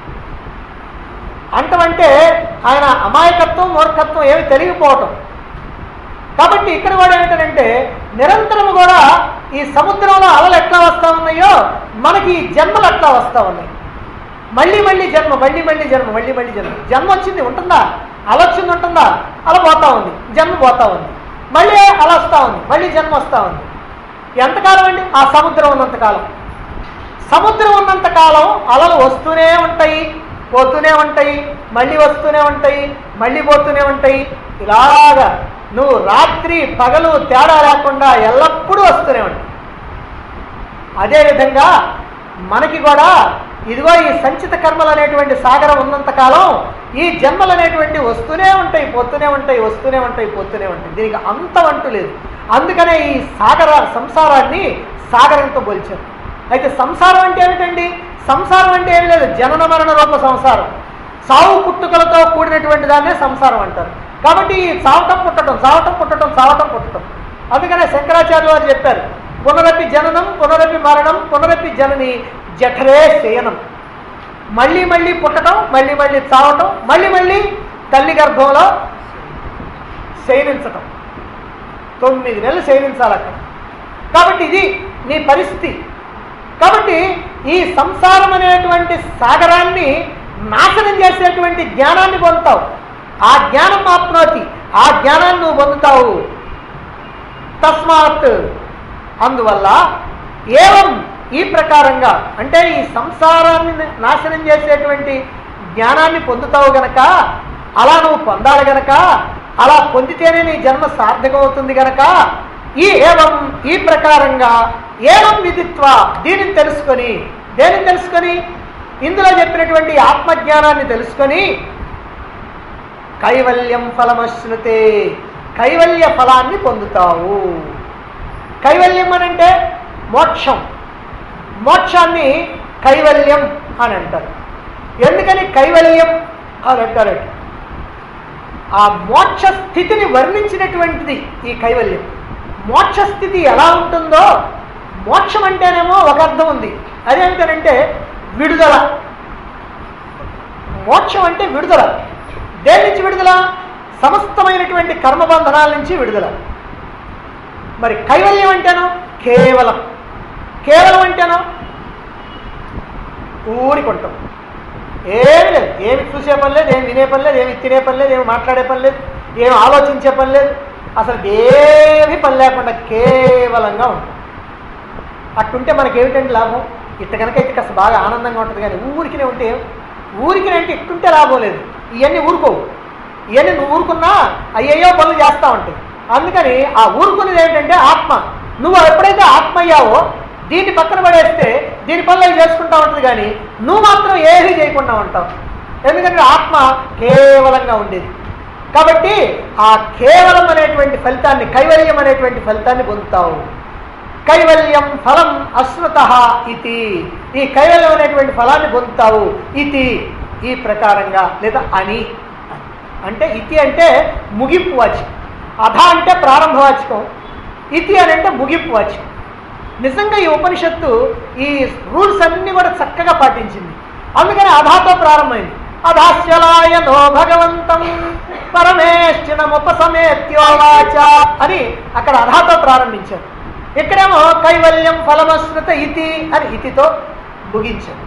అంటమంటే ఆయన అమాయకత్వం మూర్ఖత్వం ఏమి తెలియకపోవటం కాబట్టి ఇక్కడ కూడా ఏమిటంటే నిరంతరం కూడా ఈ సముద్రంలో అలలు ఎట్లా వస్తా ఉన్నాయో మనకి ఈ జన్మలు ఎట్లా వస్తా ఉన్నాయి మళ్ళీ మళ్ళీ జన్మ మళ్ళీ మళ్ళీ జన్మ మళ్ళీ మళ్ళీ జన్మ జన్మ వచ్చింది ఉంటుందా అల వచ్చింది ఉంటుందా అల పోతా ఉంది జన్మ పోతా ఉంది మళ్ళీ అల వస్తూ ఉంది మళ్ళీ జన్మ వస్తూ ఉంది ఎంతకాలం అండి ఆ సముద్రం ఉన్నంతకాలం సముద్రం ఉన్నంతకాలం అలలు వస్తూనే ఉంటాయి పోతూనే ఉంటాయి మళ్ళీ వస్తూనే ఉంటాయి మళ్ళీ పోతూనే ఉంటాయి ఇలాగా నువ్వు రాత్రి పగలు తేడా లేకుండా ఎల్లప్పుడూ వస్తూనే ఉంటాయి అదేవిధంగా మనకి కూడా ఇదిగో ఈ సంచిత కర్మలు అనేటువంటి సాగరం ఉన్నంతకాలం ఈ జన్మలు అనేటువంటి వస్తూనే ఉంటాయి పోతూనే ఉంటాయి వస్తూనే ఉంటాయి పోతూనే ఉంటాయి దీనికి అంతం అంటూ లేదు అందుకనే ఈ సాగర సంసారాన్ని సాగరంతో పోల్చారు అయితే సంసారం అంటే ఏమిటండి సంసారం అంటే ఏమి లేదు జనన మరణ రూప సంసారం సావు పుట్టుకలతో కూడినటువంటి దాన్నే సంసారం అంటారు కాబట్టి ఈ చావటం పుట్టడం చావటం పుట్టడం చావటం పుట్టడం అందుకనే శంకరాచార్య వారు చెప్పారు పునరపి జననం పునరపి మరణం పునరపి జనని జఠరే శయనం మళ్ళీ మళ్ళీ పుట్టడం మళ్ళీ మళ్ళీ చావటం మళ్ళీ మళ్ళీ తల్లి గర్భంలో శయనించటం తొమ్మిది నెలలు శయనించాలి అక్కడ కాబట్టి ఇది నీ పరిస్థితి కాబట్టి ఈ సంసారం అనేటువంటి సాగరాన్ని నాశనం చేసేటువంటి జ్ఞానాన్ని పొందుతావు ఆ జ్ఞానం ఆప్నోతి ఆ జ్ఞానాన్ని నువ్వు పొందుతావు తస్మాత్ అందువల్ల ఏవం ఈ ప్రకారంగా అంటే ఈ సంసారాన్ని నాశనం చేసేటువంటి జ్ఞానాన్ని పొందుతావు గనక అలా నువ్వు పొందాలి గనక అలా పొందితేనే నీ జన్మ సార్థకమవుతుంది గనక ఈ ఏవం ఈ ప్రకారంగా ఏవం విదిత్వ దీనిని తెలుసుకొని దేనిని తెలుసుకొని ఇందులో చెప్పినటువంటి ఆత్మజ్ఞానాన్ని తెలుసుకొని కైవల్యం ఫలమశ్నుతే కైవల్య ఫలాన్ని పొందుతావు కైవల్యం అని అంటే మోక్షం మోక్షాన్ని కైవల్యం అని అంటారు ఎందుకని కైవల్యం అని అంటారట ఆ మోక్ష స్థితిని వర్ణించినటువంటిది ఈ కైవల్యం మోక్ష స్థితి ఎలా ఉంటుందో మోక్షం అంటేనేమో ఒక అర్థం ఉంది అదేంటంటే విడుదల మోక్షం అంటే విడుదల దేని నుంచి విడుదల సమస్తమైనటువంటి కర్మబంధనాల నుంచి విడుదల మరి కైవల్యం అంటేనో కేవలం కేవలం అంటేనో ఊరికొంటాం ఏమి లేదు ఏమి చూసే పని లేదు ఏమి వినే పని లేదు ఏమి తినే పని లేదు ఏమి మాట్లాడే పని లేదు ఏమి ఆలోచించే పని లేదు అసలు ఏమి పని లేకుండా కేవలంగా ఉంటాం అట్టుంటే మనకి ఏమిటంటే లాభం ఇట్ట కనుక అయితే కాస్త బాగా ఆనందంగా ఉంటుంది కానీ ఊరికినే ఉంటే ఊరికినే అంటే ఇట్టుంటే లాభం లేదు ఇవన్నీ ఊరుకోవు ఇవన్నీ నువ్వు ఊరుకున్నా అయ్యయ్యో పనులు చేస్తా ఉంటాయి అందుకని ఆ ఊరుకునేది ఏంటంటే ఆత్మ నువ్వు ఎప్పుడైతే ఆత్మ అయ్యావో దీన్ని పక్కన పడేస్తే దీని పనులు అవి చేసుకుంటా ఉంటుంది కానీ నువ్వు మాత్రం ఏమీ చేయకుండా ఉంటావు ఎందుకంటే ఆత్మ కేవలంగా ఉండేది కాబట్టి ఆ కేవలం అనేటువంటి ఫలితాన్ని కైవల్యం అనేటువంటి ఫలితాన్ని పొందుతావు కైవల్యం ఫలం అశ్రుత ఇది ఈ కైవల్యం అనేటువంటి ఫలాన్ని పొందుతావు ఇది ఈ ప్రకారంగా లేదా అని అంటే ఇతి అంటే ముగింపు వాచకం అధ అంటే ప్రారంభ వాచకం ఇతి అని అంటే ముగింపు వాచకం నిజంగా ఈ ఉపనిషత్తు ఈ రూల్స్ అన్ని కూడా చక్కగా పాటించింది అందుకని అధాతో ప్రారంభమైంది అధాశ్వలాయ నో భగవంతం పరమేశ్చినముపసమేత్యోవాచ అని అక్కడ అధాతో ప్రారంభించారు ఇక్కడేమో కైవల్యం ఫలమశ్రుత ఇతి అని ఇతితో ముగించారు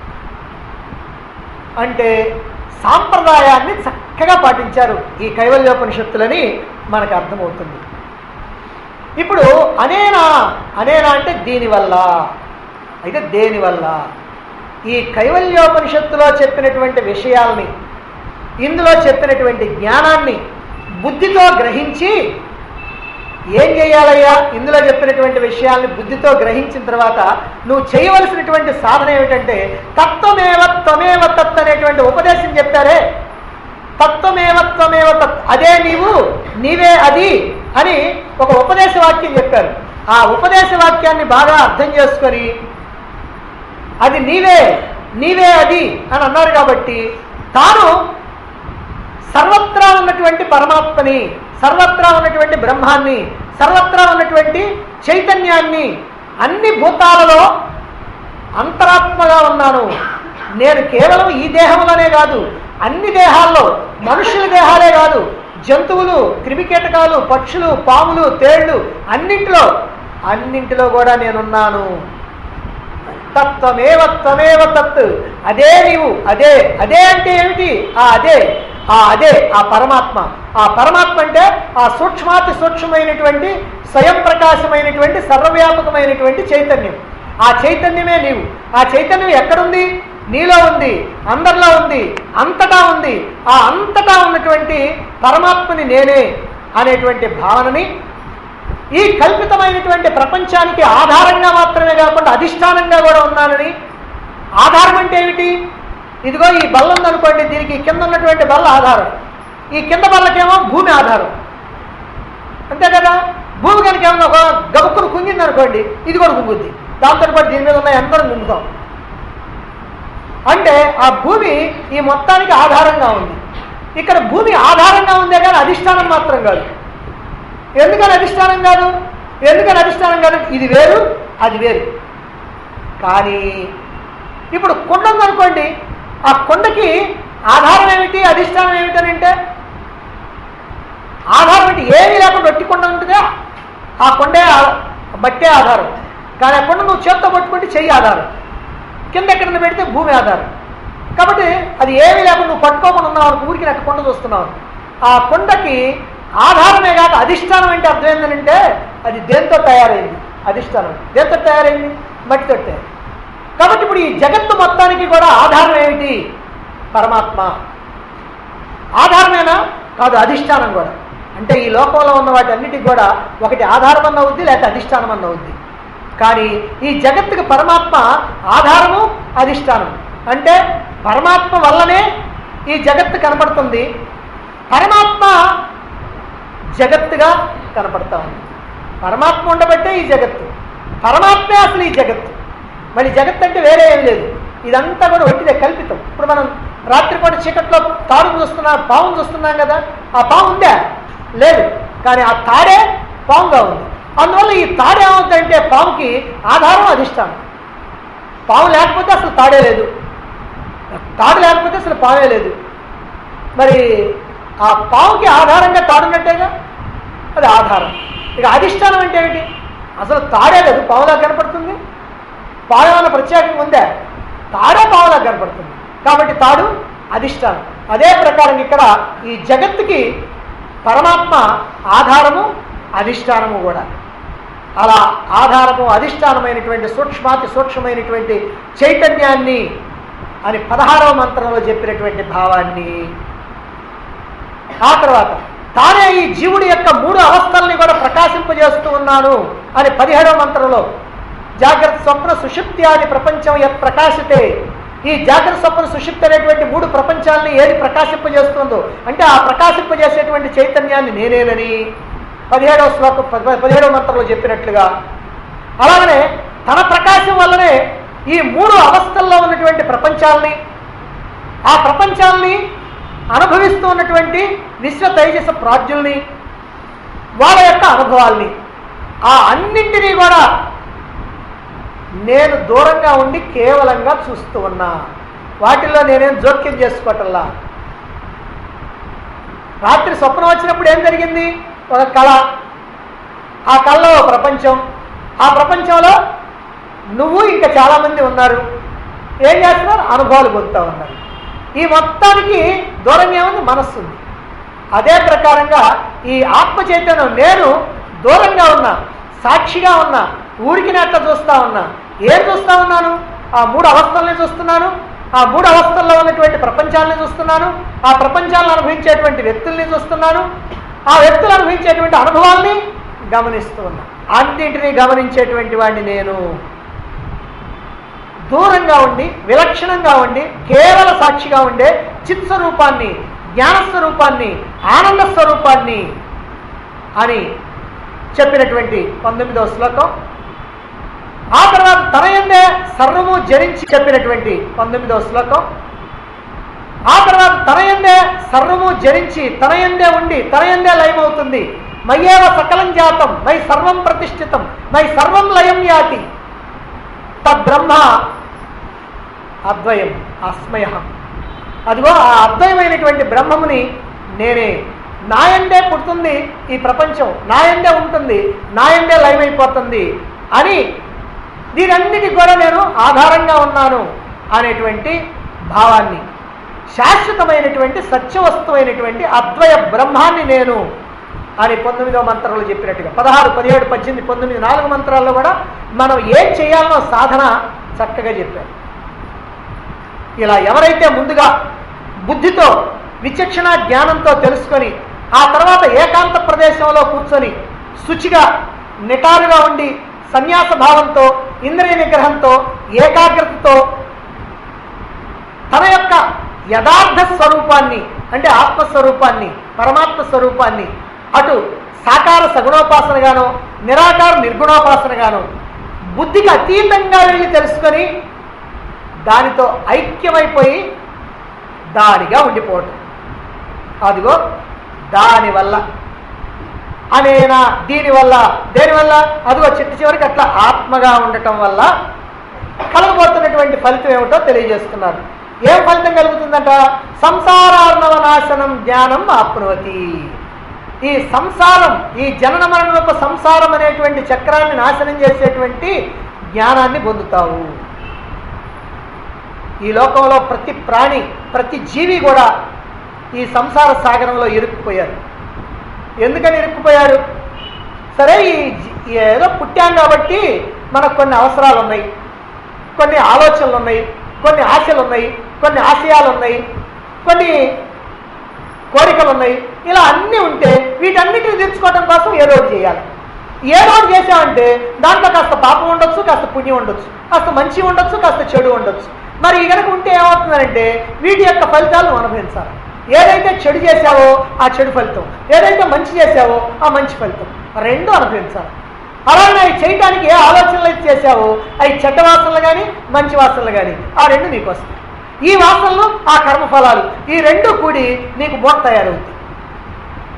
అంటే సాంప్రదాయాన్ని చక్కగా పాటించారు ఈ కైవల్యోపనిషత్తులని మనకు అర్థమవుతుంది ఇప్పుడు అనేనా అనేనా అంటే దీనివల్ల అయితే దేనివల్ల ఈ కైవల్యోపనిషత్తులో చెప్పినటువంటి విషయాల్ని ఇందులో చెప్పినటువంటి జ్ఞానాన్ని బుద్ధితో గ్రహించి ఏం చేయాలయ్యా ఇందులో చెప్పినటువంటి విషయాల్ని బుద్ధితో గ్రహించిన తర్వాత నువ్వు చేయవలసినటువంటి సాధన ఏమిటంటే తత్వమేవ త్వమేవ తత్ అనేటువంటి ఉపదేశం చెప్పారే తత్వమేవ త్వమేవ తత్ అదే నీవు నీవే అది అని ఒక ఉపదేశ వాక్యం చెప్పారు ఆ ఉపదేశ వాక్యాన్ని బాగా అర్థం చేసుకొని అది నీవే నీవే అది అని అన్నారు కాబట్టి తాను సర్వత్రా ఉన్నటువంటి పరమాత్మని సర్వత్రా ఉన్నటువంటి బ్రహ్మాన్ని సర్వత్రా ఉన్నటువంటి చైతన్యాన్ని అన్ని భూతాలలో అంతరాత్మగా ఉన్నాను నేను కేవలం ఈ దేహంలోనే కాదు అన్ని దేహాల్లో మనుషుల దేహాలే కాదు జంతువులు క్రిమికీటకాలు పక్షులు పాములు తేళ్లు అన్నింటిలో అన్నింటిలో కూడా నేనున్నాను తత్వమేవ త్వమేవ తత్ అదే నీవు అదే అదే అంటే ఏమిటి ఆ అదే ఆ అదే ఆ పరమాత్మ ఆ పరమాత్మ అంటే ఆ సూక్ష్మాతి సూక్ష్మమైనటువంటి స్వయం ప్రకాశమైనటువంటి సర్వవ్యాపకమైనటువంటి చైతన్యం ఆ చైతన్యమే నీవు ఆ చైతన్యం ఎక్కడుంది నీలో ఉంది అందరిలో ఉంది అంతటా ఉంది ఆ అంతటా ఉన్నటువంటి పరమాత్మని నేనే అనేటువంటి భావనని ఈ కల్పితమైనటువంటి ప్రపంచానికి ఆధారంగా మాత్రమే కాకుండా అధిష్టానంగా కూడా ఉన్నానని ఆధారం అంటే ఏమిటి ఇదిగో ఈ బల్ల ఉందనుకోండి దీనికి కింద ఉన్నటువంటి బల్ల ఆధారం ఈ కింద బల్లకేమో భూమి ఆధారం అంతే కదా భూమి కనుక ఏమన్నా ఒక గబుక్కును కుంగింది అనుకోండి ఇది కూడా కుంగుద్ది దాంతో పాటు దీని మీద ఉన్న ఎందరం కుంగుతాం అంటే ఆ భూమి ఈ మొత్తానికి ఆధారంగా ఉంది ఇక్కడ భూమి ఆధారంగా ఉందే కానీ అధిష్టానం మాత్రం కాదు ఎందుకని అధిష్టానం కాదు ఎందుకని అధిష్టానం కాదు ఇది వేరు అది వేరు కానీ ఇప్పుడు కొండ ఉందనుకోండి ఆ కొండకి ఆధారం ఏమిటి అధిష్టానం ఏమిటని అంటే ఆధారం అంటే ఏమీ లేకుండా ఒట్టి కొండ ఉంటుందా ఆ కొండే ఆ- బట్టే ఆధారం కానీ ఆ కొండ నువ్వు చేత్తో పట్టుకుంటే చెయ్యి ఆధారం కింద ఎక్కడ పెడితే భూమి ఆధారం కాబట్టి అది ఏమీ లేకుండా నువ్వు పట్టుకోకుండా ఉన్నావు అనుకో, ఊరికి నాకు కొండ చూస్తున్నావు ఆ కొండకి ఆధారమే కాక అధిష్టానం అంటే అర్థం ఏంటంటే అది దేంతో తయారైంది అధిష్టానం దేంతో తయారైంది మట్టితో తయారు కాబట్టి ఇప్పుడు ఈ జగత్తు మొత్తానికి కూడా ఆధారం ఏమిటి పరమాత్మ ఆధారమేనా కాదు అధిష్టానం కూడా అంటే ఈ లోకంలో ఉన్న వాటి అన్నిటికి కూడా ఒకటి ఆధారం అన్న అవుద్ది లేకపోతే అధిష్టానం అన్న అవుద్ది కానీ ఈ జగత్తుకి పరమాత్మ ఆధారము అధిష్టానం అంటే పరమాత్మ వల్లనే ఈ జగత్తు కనపడుతుంది పరమాత్మ జగత్తుగా కనపడతా ఉంది పరమాత్మ ఉండబట్టే ఈ జగత్తు పరమాత్మే అసలు ఈ జగత్తు మరి జగత్తు అంటే వేరే ఏం లేదు ఇదంతా కూడా ఒట్టిదే కల్పితం ఇప్పుడు మనం రాత్రిపూట చీకట్లో తాడు చూస్తున్నాం పాము చూస్తున్నాం కదా ఆ పాము ఉందా లేదు కానీ ఆ తాడే పాముగా ఉంది అందువల్ల ఈ తాడు ఏమవుతుందంటే పాముకి ఆధారం అధిష్టానం పాము లేకపోతే అసలు తాడే లేదు తాడు లేకపోతే అసలు పామే లేదు మరి ఆ పావుకి ఆధారంగా తాడున్నట్టేగా అది ఆధారం ఇక అధిష్టానం అంటే ఏమిటి అసలు తాడే లేదు పావులా కనపడుతుంది పావు ఏమైనా ప్రత్యేకంగా ఉందా తాడే పావులా కనపడుతుంది కాబట్టి తాడు అధిష్టానం అదే ప్రకారం ఇక్కడ ఈ జగత్తుకి పరమాత్మ ఆధారము అధిష్టానము కూడా అలా ఆధారము అధిష్టానమైనటువంటి సూక్ష్మాతి సూక్ష్మమైనటువంటి చైతన్యాన్ని అని పదహారవ మంత్రంలో చెప్పినటువంటి భావాన్ని ఆ తర్వాత తానే ఈ జీవుడి యొక్క మూడు అవస్థల్ని కూడా ప్రకాశింపజేస్తూ ఉన్నాను అని పదిహేడవ మంత్రంలో జాగ్రత్త స్వప్న సుషుప్తి అని ప్రపంచం యత్ ప్రకాశితే ఈ జాగ్రత్త స్వప్న సుషుప్తి అనేటువంటి మూడు ప్రపంచాలని ఏది ప్రకాశింపజేస్తుందో అంటే ఆ ప్రకాశింపజేసేటువంటి చైతన్యాన్ని నేనేనని పదిహేడవ శ్లోకం ప- పదిహేడవ మంత్రంలో చెప్పినట్లుగా అలాగనే తన ప్రకాశం వల్లనే ఈ మూడు అవస్థల్లో ఉన్నటువంటి ప్రపంచాలని ఆ ప్రపంచాల్ని అనుభవిస్తూ ఉన్నటువంటి విశ్వ తైజస ప్రాజ్ఞుల్ని వాళ్ళ యొక్క అనుభవాల్ని ఆ అన్నింటినీ కూడా నేను దూరంగా ఉండి కేవలంగా చూస్తూ ఉన్నా వాటిల్లో నేనేం జోక్యం చేసుకోవటంలా రాత్రి స్వప్నం వచ్చినప్పుడు ఏం జరిగింది ఒక కళ ఆ కళలో ఓ ప్రపంచం ఆ ప్రపంచంలో నువ్వు ఇంకా చాలామంది ఉన్నారు ఏం చేస్తున్నారు అనుభవాలు పొందుతూ ఉన్నారు ఈ మొత్తానికి దూరంగా ఏముంది మనస్సు ఉంది అదే ప్రకారంగా ఈ ఆత్మ చైతన్యం నేను దూరంగా ఉన్నా సాక్షిగా ఉన్నా ఊరికి నెట్ట చూస్తా ఉన్నా ఏం చూస్తా ఉన్నాను ఆ మూడు అవస్థల్ని చూస్తున్నాను ఆ మూడు అవస్థల్లో ఉన్నటువంటి ప్రపంచాలని చూస్తున్నాను ఆ ప్రపంచాలను అనుభవించేటువంటి వ్యక్తుల్ని చూస్తున్నాను ఆ వ్యక్తులు అనుభవించేటువంటి అనుభవాల్ని గమనిస్తూ ఉన్నా అన్నింటినీ గమనించేటువంటి వాడిని నేను దూరంగా ఉండి విలక్షణంగా ఉండి కేవల సాక్షిగా ఉండే చిత్ స్వరూపాన్ని జ్ఞాన స్వరూపాన్ని ఆనంద స్వరూపాన్ని అని చెప్పినటువంటి పంతొమ్మిదవ శ్లోకం ఆ తర్వాత తనయందే సర్వము జరించి చెప్పినటువంటి పంతొమ్మిదవ శ్లోకం ఆ తర్వాత తనయందే సర్వము జరించి తనయందే ఉండి తనయందే లయమవుతుంది మయ్యేవ సకలం జాతం మై సర్వం ప్రతిష్ఠితం మై సర్వం లయం యాతి తద్బ్రహ్మ అద్వయం అస్మయహం అదిగో ఆ అద్వయమైనటువంటి బ్రహ్మముని నేనే నాయందే పుడుతుంది ఈ ప్రపంచం నాయందే ఉంటుంది నాయందే లయమైపోతుంది అని దీనన్నిటికి కూడా నేను ఆధారంగా ఉన్నాను అనేటువంటి భావాన్ని శాశ్వతమైనటువంటి సత్యవస్తువైనటువంటి అద్వయ బ్రహ్మాన్ని నేను అని పంతొమ్మిదవ మంత్రంలో చెప్పినట్టుగా పదహారు పదిహేడు పద్దెనిమిది పంతొమ్మిది నాలుగు మంత్రాల్లో కూడా మనం ఏం చేయాలనో సాధన చక్కగా చెప్పారు ఇలా ఎవరైతే ముందుగా బుద్ధితో విచక్షణ జ్ఞానంతో తెలుసుకొని ఆ తర్వాత ఏకాంత ప్రదేశంలో కూర్చొని శుచిగా నిటారుగా ఉండి సన్యాస భావంతో ఇంద్రియ నిగ్రహంతో ఏకాగ్రతతో తన యొక్క యథార్థ స్వరూపాన్ని అంటే ఆత్మస్వరూపాన్ని పరమాత్మ స్వరూపాన్ని అటు సాకార సగుణోపాసనగానో నిరాకార నిర్గుణోపాసనగానో బుద్ధికి అతీతంగా వెళ్ళి తెలుసుకొని దానితో ఐక్యమైపోయి దానిగా ఉండిపోవటం అదిగో దానివల్ల అనేనా దీనివల్ల దేనివల్ల అదిగో చిట్ట చివరికి అట్లా ఆత్మగా ఉండటం వల్ల కలగబోతున్నటువంటి ఫలితం ఏమిటో తెలియజేస్తున్నారు ఏం ఫలితం కలుగుతుందంట సంసారార్ణవ నాశనం జ్ఞానం ఆప్నవతి ఈ సంసారం ఈ జనన మరణపు సంసారం అనేటువంటి చక్రాన్ని నాశనం చేసేటువంటి జ్ఞానాన్ని పొందుతావు ఈ లోకంలో ప్రతి ప్రాణి ప్రతి జీవి కూడా ఈ సంసార సాగరంలో ఇరుక్కుపోయారు ఎందుకని ఇరుక్కుపోయారు సరే ఈ జీ- ఏదో పుట్టాం కాబట్టి మనకు కొన్ని అవసరాలు ఉన్నాయి కొన్ని ఆలోచనలు ఉన్నాయి కొన్ని ఆశలు ఉన్నాయి కొన్ని ఆశయాలు ఉన్నాయి కొన్ని కోరికలు ఉన్నాయి ఇలా అన్నీ ఉంటే వీటన్నిటిని తీర్చుకోవడం కోసం ఏదో ఒకటి చేయాలి ఏదో ఒకటి చేసామంటే దాంట్లో కాస్త పాపం ఉండొచ్చు కాస్త పుణ్యం ఉండొచ్చు కాస్త మంచి ఉండొచ్చు కాస్త చెడు ఉండొచ్చు మరి ఈ కనుక ఉంటే ఏమవుతుందంటే వీటి యొక్క ఫలితాలు నువ్వు అనుభవించాలి ఏదైతే చెడు చేశావో ఆ చెడు ఫలితం ఏదైతే మంచి చేశావో ఆ మంచి ఫలితం రెండు అనుభవించాలి అలాగే అవి చేయడానికి ఏ ఆలోచనలు అయితే చేశావో అవి చెడ్డ వాసనలు కానీ మంచి వాసనలు కానీ ఆ రెండు నీకు వస్తాయి ఈ వాసనలు ఆ కర్మఫలాలు ఈ రెండు కూడి నీకు మూట తయారవుతాయి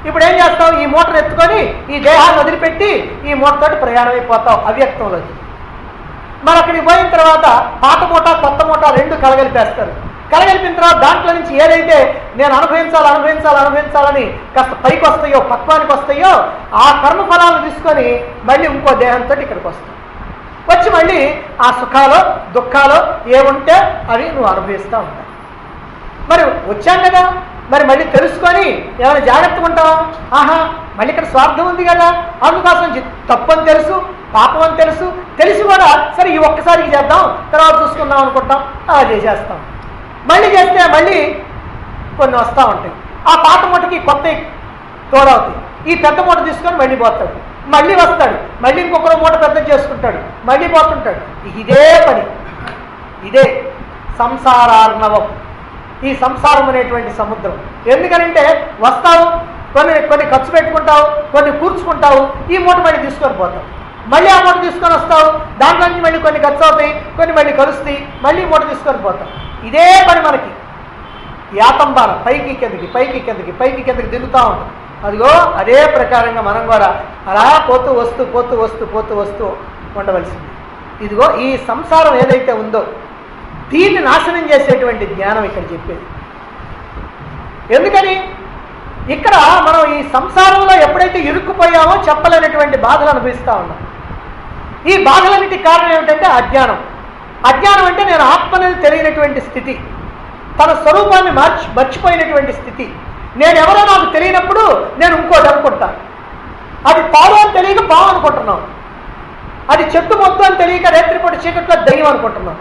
ఇప్పుడు ఏం చేస్తావు ఈ మూటను ఎత్తుకొని ఈ దేహాన్ని వదిలిపెట్టి ఈ మూటతోటి ప్రయాణం అయిపోతావు అవ్యక్తంలోకి మరి అక్కడికి పోయిన తర్వాత పాత మూట కొత్త మూట రెండు కలగలిపేస్తారు కలగలిపిన తర్వాత దాంట్లో నుంచి ఏదైతే నేను అనుభవించాలి అనుభవించాలి అనుభవించాలని కాస్త పైకి వస్తాయో పక్వానికి వస్తాయో ఆ కర్మఫలాలను తీసుకొని మళ్ళీ ఇంకో దేహంతో ఇక్కడికి వస్తావు వచ్చి మళ్ళీ ఆ సుఖాలు దుఃఖాలు ఏముంటే అవి నువ్వు అనుభవిస్తూ ఉంటావు మరి వచ్చాం కదా మరి మళ్ళీ తెలుసుకొని ఏమైనా జాగ్రత్తగా ఉంటావా ఆహా మళ్ళీ ఇక్కడ స్వార్థం ఉంది కదా అందుకోసం జి- తప్పు అని తెలుసు పాపం అని తెలుసు తెలిసి కూడా సరే ఈ ఒక్కసారికి చేద్దాం తర్వాత చూసుకుందాం అనుకుంటాం అలా చేసేస్తాం మళ్ళీ చేస్తే మళ్ళీ కొన్ని వస్తూ ఉంటాయి ఆ పాత మూటకి కొత్త తోడవుతాయి ఈ పెద్ద మూట తీసుకొని మళ్ళీ పోతాడు మళ్ళీ వస్తాడు మళ్ళీ ఇంకొకరు మూట పెద్ద చేసుకుంటాడు మళ్ళీ పోతుంటాడు ఇదే పని ఇదే సంసారార్ణవం ఈ సంసారం అనేటువంటి సముద్రం ఎందుకనంటే వస్తావు కొన్ని కొన్ని ఖర్చు పెట్టుకుంటావు కొన్ని కూర్చుకుంటావు ఈ మూట మళ్ళీ తీసుకొని పోతావు మళ్ళీ ఆ మూట తీసుకొని వస్తావు దాంట్లో నుంచి మళ్ళీ కొన్ని ఖర్చు అవుతాయి కొన్ని మళ్ళీ కలుస్తాయి మళ్ళీ మూట తీసుకొని పోతాం ఇదే పని మనకి యాతంబారం పైకి కిందకి పైకి కిందకి పైకి కిందకి దిగుతూ ఉంటాం అదిగో అదే ప్రకారంగా మనం కూడా అలా పోతూ వస్తూ పోతూ వస్తూ పోతూ వస్తూ ఉండవలసింది ఇదిగో ఈ సంసారం ఏదైతే ఉందో దీన్ని నాశనం చేసేటువంటి జ్ఞానం ఇక్కడ చెప్పేది ఎందుకని ఇక్కడ మనం ఈ సంసారంలో ఎప్పుడైతే ఇరుక్కుపోయామో చెప్పలేనటువంటి బాధలు అనుభవిస్తూ ఉన్నాం ఈ బాధలన్నిటికి కారణం ఏమిటంటే అజ్ఞానం అజ్ఞానం అంటే నేను ఆత్మనేది తెలియనటువంటి స్థితి తన స్వరూపాన్ని మార్చి మర్చిపోయినటువంటి స్థితి నేను ఎవరో నాకు తెలియనప్పుడు నేను ఇంకోటి అనుకుంటా అది పాలు అని తెలియక పావు అనుకుంటున్నాం అది చెట్టు మొత్తం అని తెలియక రేత్రిపూట చీకట్లో దయ్యం అనుకుంటున్నాం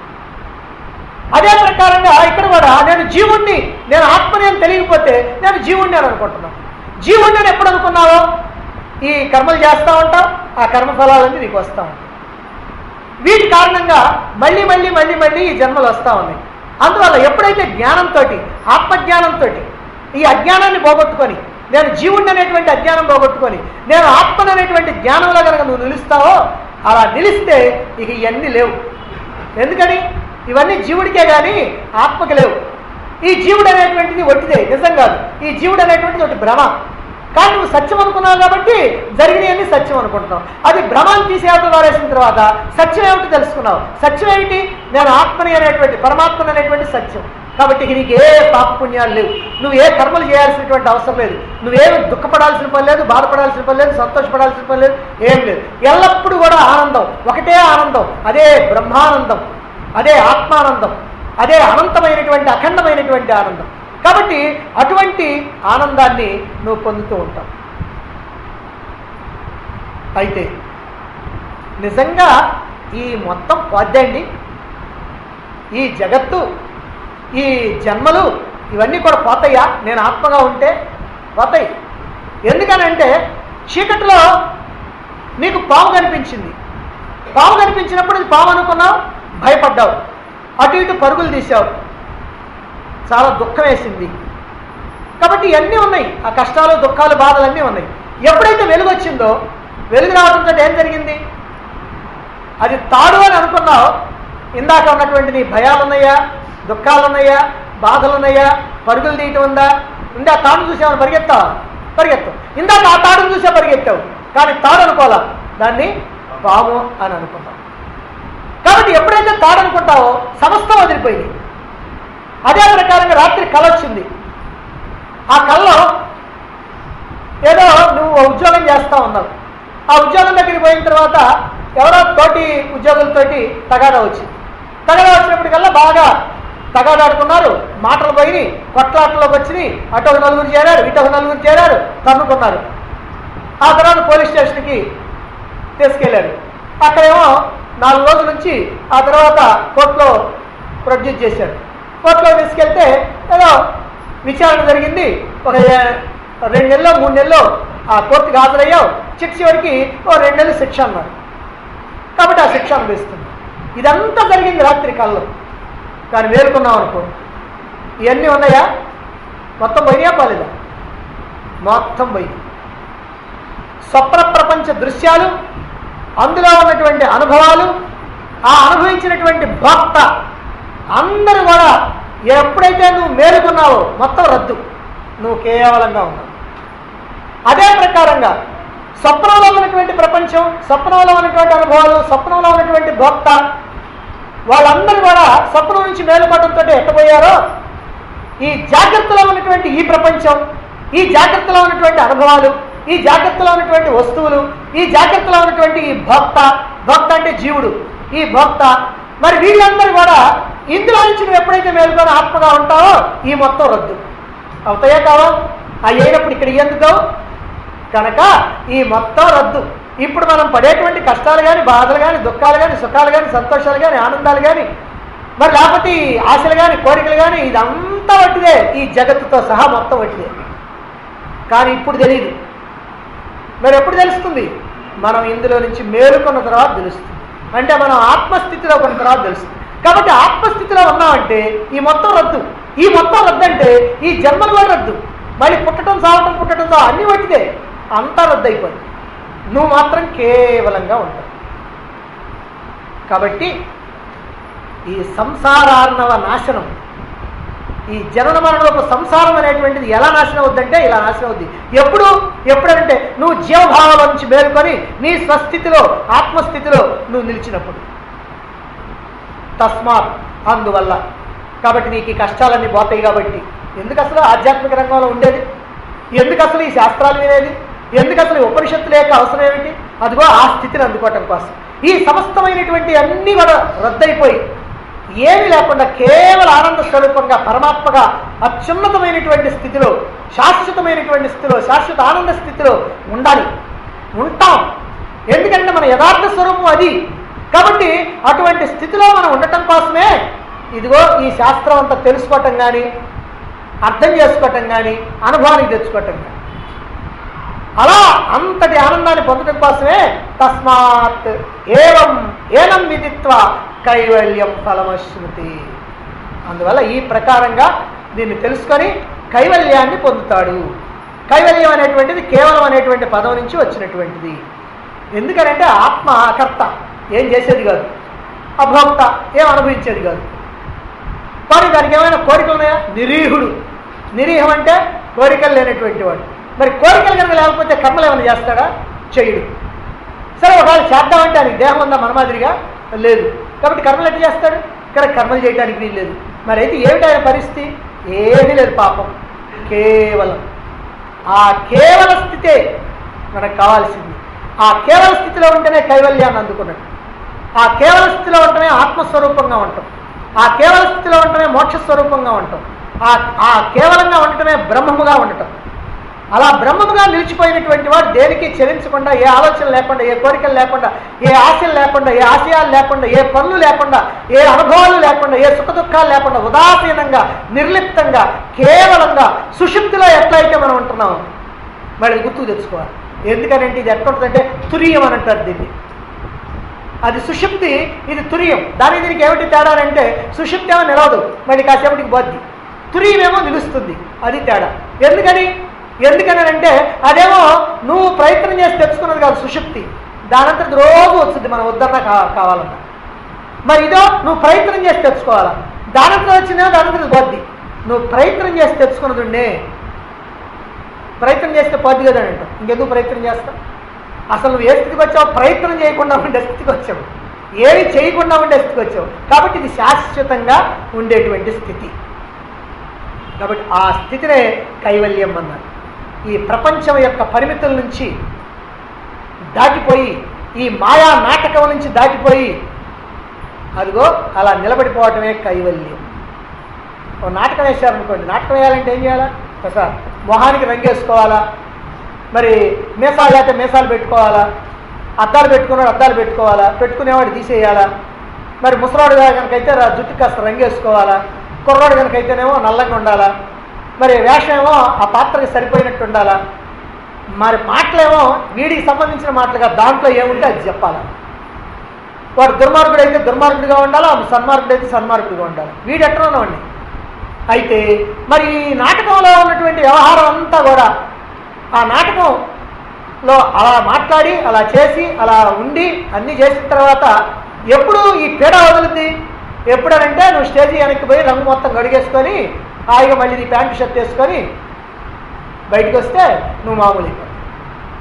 అదే ప్రకారంగా ఇక్కడ కూడా నేను జీవుణ్ణి నేను ఆత్మని అని తెలియకపోతే నేను జీవుణ్ణి అని అనుకుంటున్నాను జీవుణ్ణి అని ఎప్పుడు అనుకున్నావో ఈ కర్మలు చేస్తూ ఉంటావు ఆ కర్మ ఫలాలన్నీ నీకు వస్తూ ఉంటాయి వీటి కారణంగా మళ్ళీ మళ్ళీ మళ్ళీ మళ్ళీ ఈ జన్మలు వస్తూ ఉన్నాయి అందువల్ల ఎప్పుడైతే జ్ఞానంతో ఆత్మజ్ఞానంతో ఈ అజ్ఞానాన్ని పోగొట్టుకొని నేను జీవుణ్ణి అనేటువంటి అజ్ఞానం పోగొట్టుకొని నేను ఆత్మని అనేటువంటి జ్ఞానంలో కనుక నువ్వు నిలుస్తావో అలా నిలిస్తే ఇక ఇవన్నీ లేవు ఎందుకని ఇవన్నీ జీవుడికే కానీ ఆత్మకి లేవు ఈ జీవుడు అనేటువంటిది ఒట్టిదే నిజం కాదు ఈ జీవుడు అనేటువంటిది ఒకటి భ్రమ కానీ నువ్వు సత్యం అనుకున్నావు కాబట్టి జరిగినవన్నీ సత్యం అనుకుంటున్నావు అది భ్రమాన్ని తీసి అవతల వారేసిన తర్వాత సత్యం ఏమిటి తెలుసుకున్నావు సత్యం ఏమిటి నేను ఆత్మని అనేటువంటి పరమాత్మని అనేటువంటి సత్యం కాబట్టి ఇక నీకు ఏ పాపపుణ్యాలు లేవు నువ్వు ఏ కర్మలు చేయాల్సినటువంటి అవసరం లేదు నువ్వేమి దుఃఖపడాల్సిన పని లేదు బాధపడాల్సిన పని లేదు సంతోషపడాల్సిన పని లేదు ఏం లేదు ఎల్లప్పుడూ కూడా ఆనందం ఒకటే ఆనందం అదే బ్రహ్మానందం అదే ఆత్మానందం అదే అనంతమైనటువంటి అఖండమైనటువంటి ఆనందం కాబట్టి అటువంటి ఆనందాన్ని నువ్వు పొందుతూ ఉంటావు అయితే నిజంగా ఈ మొత్తం వద్దండి ఈ జగత్తు ఈ జన్మలు ఇవన్నీ కూడా పోతాయా నేను ఆత్మగా ఉంటే పోతాయి ఎందుకనంటే చీకటిలో నీకు పాము కనిపించింది పాము కనిపించినప్పుడు ఇది పాము అనుకున్నావు భయపడ్డావు అటు ఇటు పరుగులు తీసావు చాలా దుఃఖం వేసింది కాబట్టి ఇవన్నీ ఉన్నాయి ఆ కష్టాలు దుఃఖాలు బాధలు అన్నీ ఉన్నాయి ఎప్పుడైతే వెలుగు వచ్చిందో వెలుగు రావడంతో ఏం జరిగింది అది తాడు అని అనుకున్నావు ఇందాక ఉన్నటువంటి నీ భయాలు ఉన్నాయా దుఃఖాలు ఉన్నాయా బాధలు ఉన్నాయా పరుగులు తీయటం ఉందా ఇందా తాడు చూసామని పరిగెత్తావా పరిగెత్తావు ఇందాక ఆ తాడును చూసే పరిగెత్తావు కానీ తాడు అనుకోవాలా దాన్ని పాము అని అనుకున్నావు కాబట్టి ఎప్పుడైతే తాడు అనుకుంటావో సమస్తం వదిలిపోయింది అదే ప్రకారంగా రాత్రి కళ వచ్చింది ఆ కళలో ఏదో నువ్వు ఓ ఉద్యోగం చేస్తా ఉన్నావు ఆ ఉద్యోగం దగ్గరికి పోయిన తర్వాత ఎవరో తోటి ఉద్యోగులతోటి తగాదా వచ్చింది తగాదా వచ్చినప్పటికల్లా బాగా తగాదాడుకున్నారు మాటలు పోయి కొట్లాటలోకి వచ్చినాయి అటు ఒక నలుగురు చేరారు ఇటు ఒక నలుగురు చేరారు తన్నుకున్నారు ఆ తర్వాత పోలీస్ స్టేషన్కి తీసుకెళ్లారు అక్కడేమో నాలుగు రోజుల నుంచి ఆ తర్వాత కోర్టులో ప్రొడ్యూస్ చేశారు కోర్టులో తీసుకెళ్తే ఏదో విచారణ జరిగింది ఒక ఏ- రెండు నెలలు మూడు నెలలు ఆ కోర్టుకి హాజరయ్యావు చిక్ చివరికి ఓ రెండు నెలలు శిక్ష అన్నారు కాబట్టి ఆ శిక్ష అనుభవిస్తుంది ఇదంతా జరిగింది రాత్రి కాలంలో కానీ వేరుకున్నాం అనుకో ఇవన్నీ ఉన్నాయా మొత్తం పోయినాయా పోలేదా మొత్తం పోయింది స్వప్న ప్రపంచ దృశ్యాలు అందులో ఉన్నటువంటి అనుభవాలు ఆ అనుభవించినటువంటి భక్త అందరూ కూడా ఎప్పుడైతే నువ్వు మేలుకున్నావో మొత్తం రద్దు నువ్వు కేవలంగా ఉన్నావు ప్రకారంగా స్వప్నంలో ఉన్నటువంటి ప్రపంచం స్వప్నంలో ఉన్నటువంటి అనుభవాలు స్వప్నంలో ఉన్నటువంటి భోక్త వాళ్ళందరూ కూడా స్వప్నం నుంచి మేలుకోవడంతో ఎట్టబోయారో ఈ జాగ్రత్తలో ఉన్నటువంటి ఈ ప్రపంచం ఈ జాగ్రత్తలో ఉన్నటువంటి అనుభవాలు ఈ జాగ్రత్తలో ఉన్నటువంటి వస్తువులు ఈ జాగ్రత్తలో ఉన్నటువంటి ఈ భోక్త భోక్త అంటే జీవుడు ఈ భోక్త మరి వీళ్ళందరూ కూడా ఇందులో నుంచి నువ్వు ఎప్పుడైతే మేలుకొని ఆత్మగా ఉంటావో ఈ మొత్తం రద్దు అవుతాయా కావా అవి అయినప్పుడు ఇక్కడ ఎందుకు కనుక ఈ మొత్తం రద్దు ఇప్పుడు మనం పడేటువంటి కష్టాలు కానీ బాధలు కానీ దుఃఖాలు కానీ సుఖాలు కానీ సంతోషాలు కానీ ఆనందాలు కానీ మరి లేకపోతే ఈ ఆశలు కానీ కోరికలు కానీ ఇదంతా వట్టిదే ఈ జగత్తుతో సహా మొత్తం వట్టిదే కానీ ఇప్పుడు తెలియదు మరి ఎప్పుడు తెలుస్తుంది మనం ఇందులో నుంచి మేలుకున్న తర్వాత తెలుస్తుంది అంటే మనం ఆత్మస్థితిలో కొన్న తర్వాత తెలుస్తుంది కాబట్టి ఆత్మస్థితిలో ఉన్నామంటే ఈ మొత్తం రద్దు ఈ మొత్తం రద్దు అంటే ఈ జన్మలు కూడా రద్దు మళ్ళీ పుట్టడం సావటం పుట్టడం సావ అన్ని వట్టిదే అంతా రద్దు అయిపోయింది నువ్వు మాత్రం కేవలంగా ఉంటావు కాబట్టి ఈ సంసారార్ణవ నాశనం ఈ జనన మరణపు సంసారం అనేటువంటిది ఎలా నాశనం అవుద్దంటే ఇలా నాశనం అవుద్ది ఎప్పుడు ఎప్పుడంటే నువ్వు జీవభావం నుంచి మేలుకొని నీ స్వస్థితిలో ఆత్మస్థితిలో నువ్వు నిలిచినప్పుడు తస్మాత్ అందువల్ల కాబట్టి నీకు ఈ కష్టాలన్నీ పోతాయి కాబట్టి ఎందుకు అసలు ఆధ్యాత్మిక రంగంలో ఉండేది ఎందుకు అసలు ఈ శాస్త్రాలు వినేది ఎందుకు అసలు ఈ ఉపనిషత్తుల యొక్క అవసరం ఏమిటి అదిగో ఆ స్థితిని అందుకోవటం కోసం ఈ సమస్తమైనటువంటి అన్నీ కూడా రద్దయిపోయి ఏమీ లేకుండా కేవలం ఆనంద స్వరూపంగా పరమాత్మగా అత్యున్నతమైనటువంటి స్థితిలో శాశ్వతమైనటువంటి స్థితిలో శాశ్వత ఆనంద స్థితిలో ఉండాలి ఉంటాం ఎందుకంటే మన యథార్థ స్వరూపం అది కాబట్టి అటువంటి స్థితిలో మనం ఉండటం కోసమే ఇదిగో ఈ శాస్త్రం అంతా తెలుసుకోవటం కానీ అర్థం చేసుకోవటం కానీ అనుభవానికి తెచ్చుకోవటం కానీ అలా అంతటి ఆనందాన్ని పొందడం కోసమే తస్మాత్ ఏవం ఏనం విదిత్వ కైవల్యం ఫలమశ్రుతి అందువల్ల ఈ ప్రకారంగా దీన్ని తెలుసుకొని కైవల్యాన్ని పొందుతాడు కైవల్యం అనేటువంటిది కేవలం అనేటువంటి పదం నుంచి వచ్చినటువంటిది ఎందుకనంటే ఆత్మ అకర్త ఏం చేసేది కాదు అభోక్త ఏం అనుభవించేది కాదు కానీ దానికి ఏమైనా కోరికలు ఉన్నాయా నిరీహుడు నిరీహం అంటే కోరికలు లేనటువంటి వాడు మరి కోరికలు కనుక లేకపోతే కర్మలు ఏమైనా చేస్తాడా చెయ్యడు సరే ఒకవేళ చేద్దామంటే ఆయనకి దేహం ఉందా మన మాదిరిగా లేదు కాబట్టి కర్మలు ఎట్లా చేస్తాడు ఇక్కడ కర్మలు చేయడానికి వీలు లేదు మరి అయితే ఏమిటి ఆయన పరిస్థితి ఏమీ లేదు పాపం కేవలం ఆ కేవల స్థితే మనకు కావాల్సింది ఆ కేవల స్థితిలో ఉంటేనే కైవల్యాన్ని అందుకున్నట్టు ఆ కేవల స్థితిలో ఉండటమే ఆత్మస్వరూపంగా ఉంటాం ఆ కేవల స్థితిలో ఉండటమే మోక్ష స్వరూపంగా ఉంటాం ఆ ఆ కేవలంగా ఉండటమే బ్రహ్మముగా ఉండటం అలా బ్రహ్మముగా నిలిచిపోయినటువంటి వాడు దేనికి చెలించకుండా ఏ ఆలోచన లేకుండా ఏ కోరికలు లేకుండా ఏ ఆశలు లేకుండా ఏ ఆశయాలు లేకుండా ఏ పనులు లేకుండా ఏ అనుభవాలు లేకుండా ఏ సుఖ దుఃఖాలు లేకుండా ఉదాసీనంగా నిర్లిప్తంగా కేవలంగా సుషుప్తిలో ఎట్లయితే మనం ఉంటున్నాం మరి ఇది గుర్తుకు తెచ్చుకోవాలి ఎందుకనంటే ఇది ఎట్లా ఉంటుందంటే తురియం అని అంటారు దీన్ని అది సుషుప్తి ఇది తురియం దాని దీనికి ఏమిటి తేడా అంటే సుషుప్తి ఏమో నిలవదు మళ్ళీ కాసేపటికి పోద్ది తురియమేమో నిలుస్తుంది అది తేడా ఎందుకని ఎందుకని అంటే అదేమో నువ్వు ప్రయత్నం చేసి తెచ్చుకున్నది కాదు సుషుప్తి దానంతటి రోజు వచ్చింది మనం వద్దన్నా కా కావాలన్నా మరి ఇదో నువ్వు ప్రయత్నం చేసి తెచ్చుకోవాలా దానంతరం వచ్చినా దానంతరం పోద్ది నువ్వు ప్రయత్నం చేసి తెచ్చుకున్నది ఉండే ప్రయత్నం చేస్తే పోద్ది కదా అంట ఇంకెందుకు ప్రయత్నం చేస్తావు అసలు నువ్వు ఏ స్థితికి వచ్చావు ప్రయత్నం చేయకుండా ఉండే స్థితికి వచ్చావు ఏమి చేయకుండా ఉండే స్థితికి వచ్చావు కాబట్టి ఇది శాశ్వతంగా ఉండేటువంటి స్థితి కాబట్టి ఆ స్థితినే కైవల్యం అన్నారు ఈ ప్రపంచం యొక్క పరిమితుల నుంచి దాటిపోయి ఈ మాయా నాటకం నుంచి దాటిపోయి అదిగో అలా నిలబడిపోవటమే కైవల్యం ఓ నాటకం వేశారనుకోండి నాటకం వేయాలంటే ఏం చేయాలా సార్ మొహానికి రంగేసుకోవాలా మరి మీసాలు లేకపోతే మీసాలు పెట్టుకోవాలా అద్దాలు పెట్టుకున్నాడు అద్దాలు పెట్టుకోవాలా పెట్టుకునేవాడు తీసేయాలా మరి ముసలాడు కనుకైతే రా- జుట్టు కాస్త రంగేసుకోవాలా కుర్రాడు కనుకైతేనేమో నల్లంగా ఉండాలా మరి వేషం ఏమో ఆ పాత్రకి సరిపోయినట్టు ఉండాలా మరి మాటలేమో వీడికి సంబంధించిన మాటలుగా దాంట్లో ఏముంటే అది చెప్పాలా వాడు దుర్మార్గుడు అయితే దుర్మార్గుడిగా ఉండాలా సన్మార్గుడు అయితే సన్మార్గుడిగా ఉండాలి వీడు ఎట్లా ఉన్నవాడిని అయితే మరి ఈ నాటకంలో ఉన్నటువంటి వ్యవహారం అంతా కూడా ఆ నాటకంలో అలా మాట్లాడి అలా చేసి అలా ఉండి అన్నీ చేసిన తర్వాత ఎప్పుడు ఈ పీడ వదులుద్ది ఎప్పుడనంటే నువ్వు స్టేజీ వెనక్కి పోయి రంగు మొత్తం గడిగేసుకొని హాయిగా మళ్ళీ నీ ప్యాంటు షర్ట్ వేసుకొని బయటకు వస్తే నువ్వు మామూలు అయిపోతావు.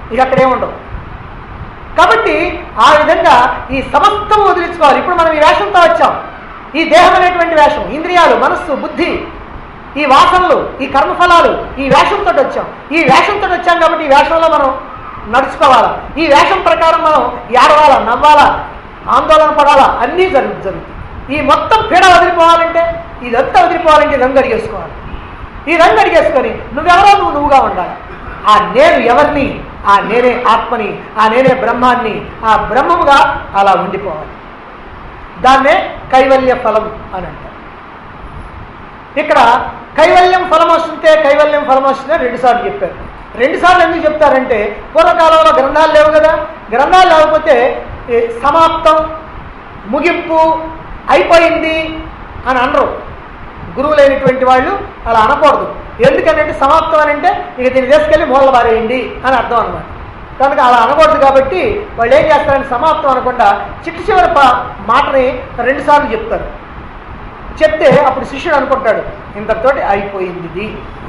ఇక అక్కడే ఉండవు కాబట్టి ఆ విధంగా ఈ సమస్తం వదిలించుకోవాలి ఇప్పుడు మనం ఈ వేషంతో వచ్చాం ఈ దేహం అనేటువంటి వేషం ఇంద్రియాలు మనస్సు బుద్ధి ఈ వాసనలు ఈ కర్మఫలాలు ఈ వేషంతో వచ్చాం ఈ వేషంతో వచ్చాం కాబట్టి ఈ వేషంలో మనం నడుచుకోవాలా ఈ వేషం ప్రకారం మనం ఏడవాలా నవ్వాలా ఆందోళన పడాలా అన్నీ జరుగు జరుగుతాయి ఈ మొత్తం పీడ వదిలిపోవాలంటే ఇదంతా వదిలిపోవాలంటే రంగు అడిగేసుకోవాలి ఈ రంగు అడిగేసుకొని నువ్వెవరో నువ్వు నువ్వుగా ఉండాలి ఆ నేను ఎవరిని ఆ నేనే ఆత్మని ఆ నేనే బ్రహ్మాన్ని ఆ బ్రహ్మముగా అలా ఉండిపోవాలి దాన్నే కైవల్య ఫలం అని అంటారు ఇక్కడ కైవల్యం ఫలం వస్తుంటే కైవల్యం ఫలం వస్తుంటే రెండుసార్లు చెప్పారు రెండుసార్లు ఎందుకు చెప్తారంటే పూర్వకాలంలో గ్రంథాలు లేవు కదా గ్రంథాలు లేకపోతే ఏ, సమాప్తం ముగింపు అయిపోయింది అని అనరు గురువు లేనటువంటి వాళ్ళు అలా అనకూడదు ఎందుకనంటే సమాప్తం అని అంటే ఇక దీన్ని తీసుకెళ్ళి మూల పారేయండి అని అర్థం అనమాట కనుక అలా అనకూడదు కాబట్టి వాళ్ళు ఏం చేస్తారంటే సమాప్తం అనకుండా చిట్టు చివరి ప- మాటని రెండుసార్లు చెప్తారు చెప్తే అప్పుడు శిష్యుడు అనుకుంటాడు ఇంతటితోటి అయిపోయింది ఇది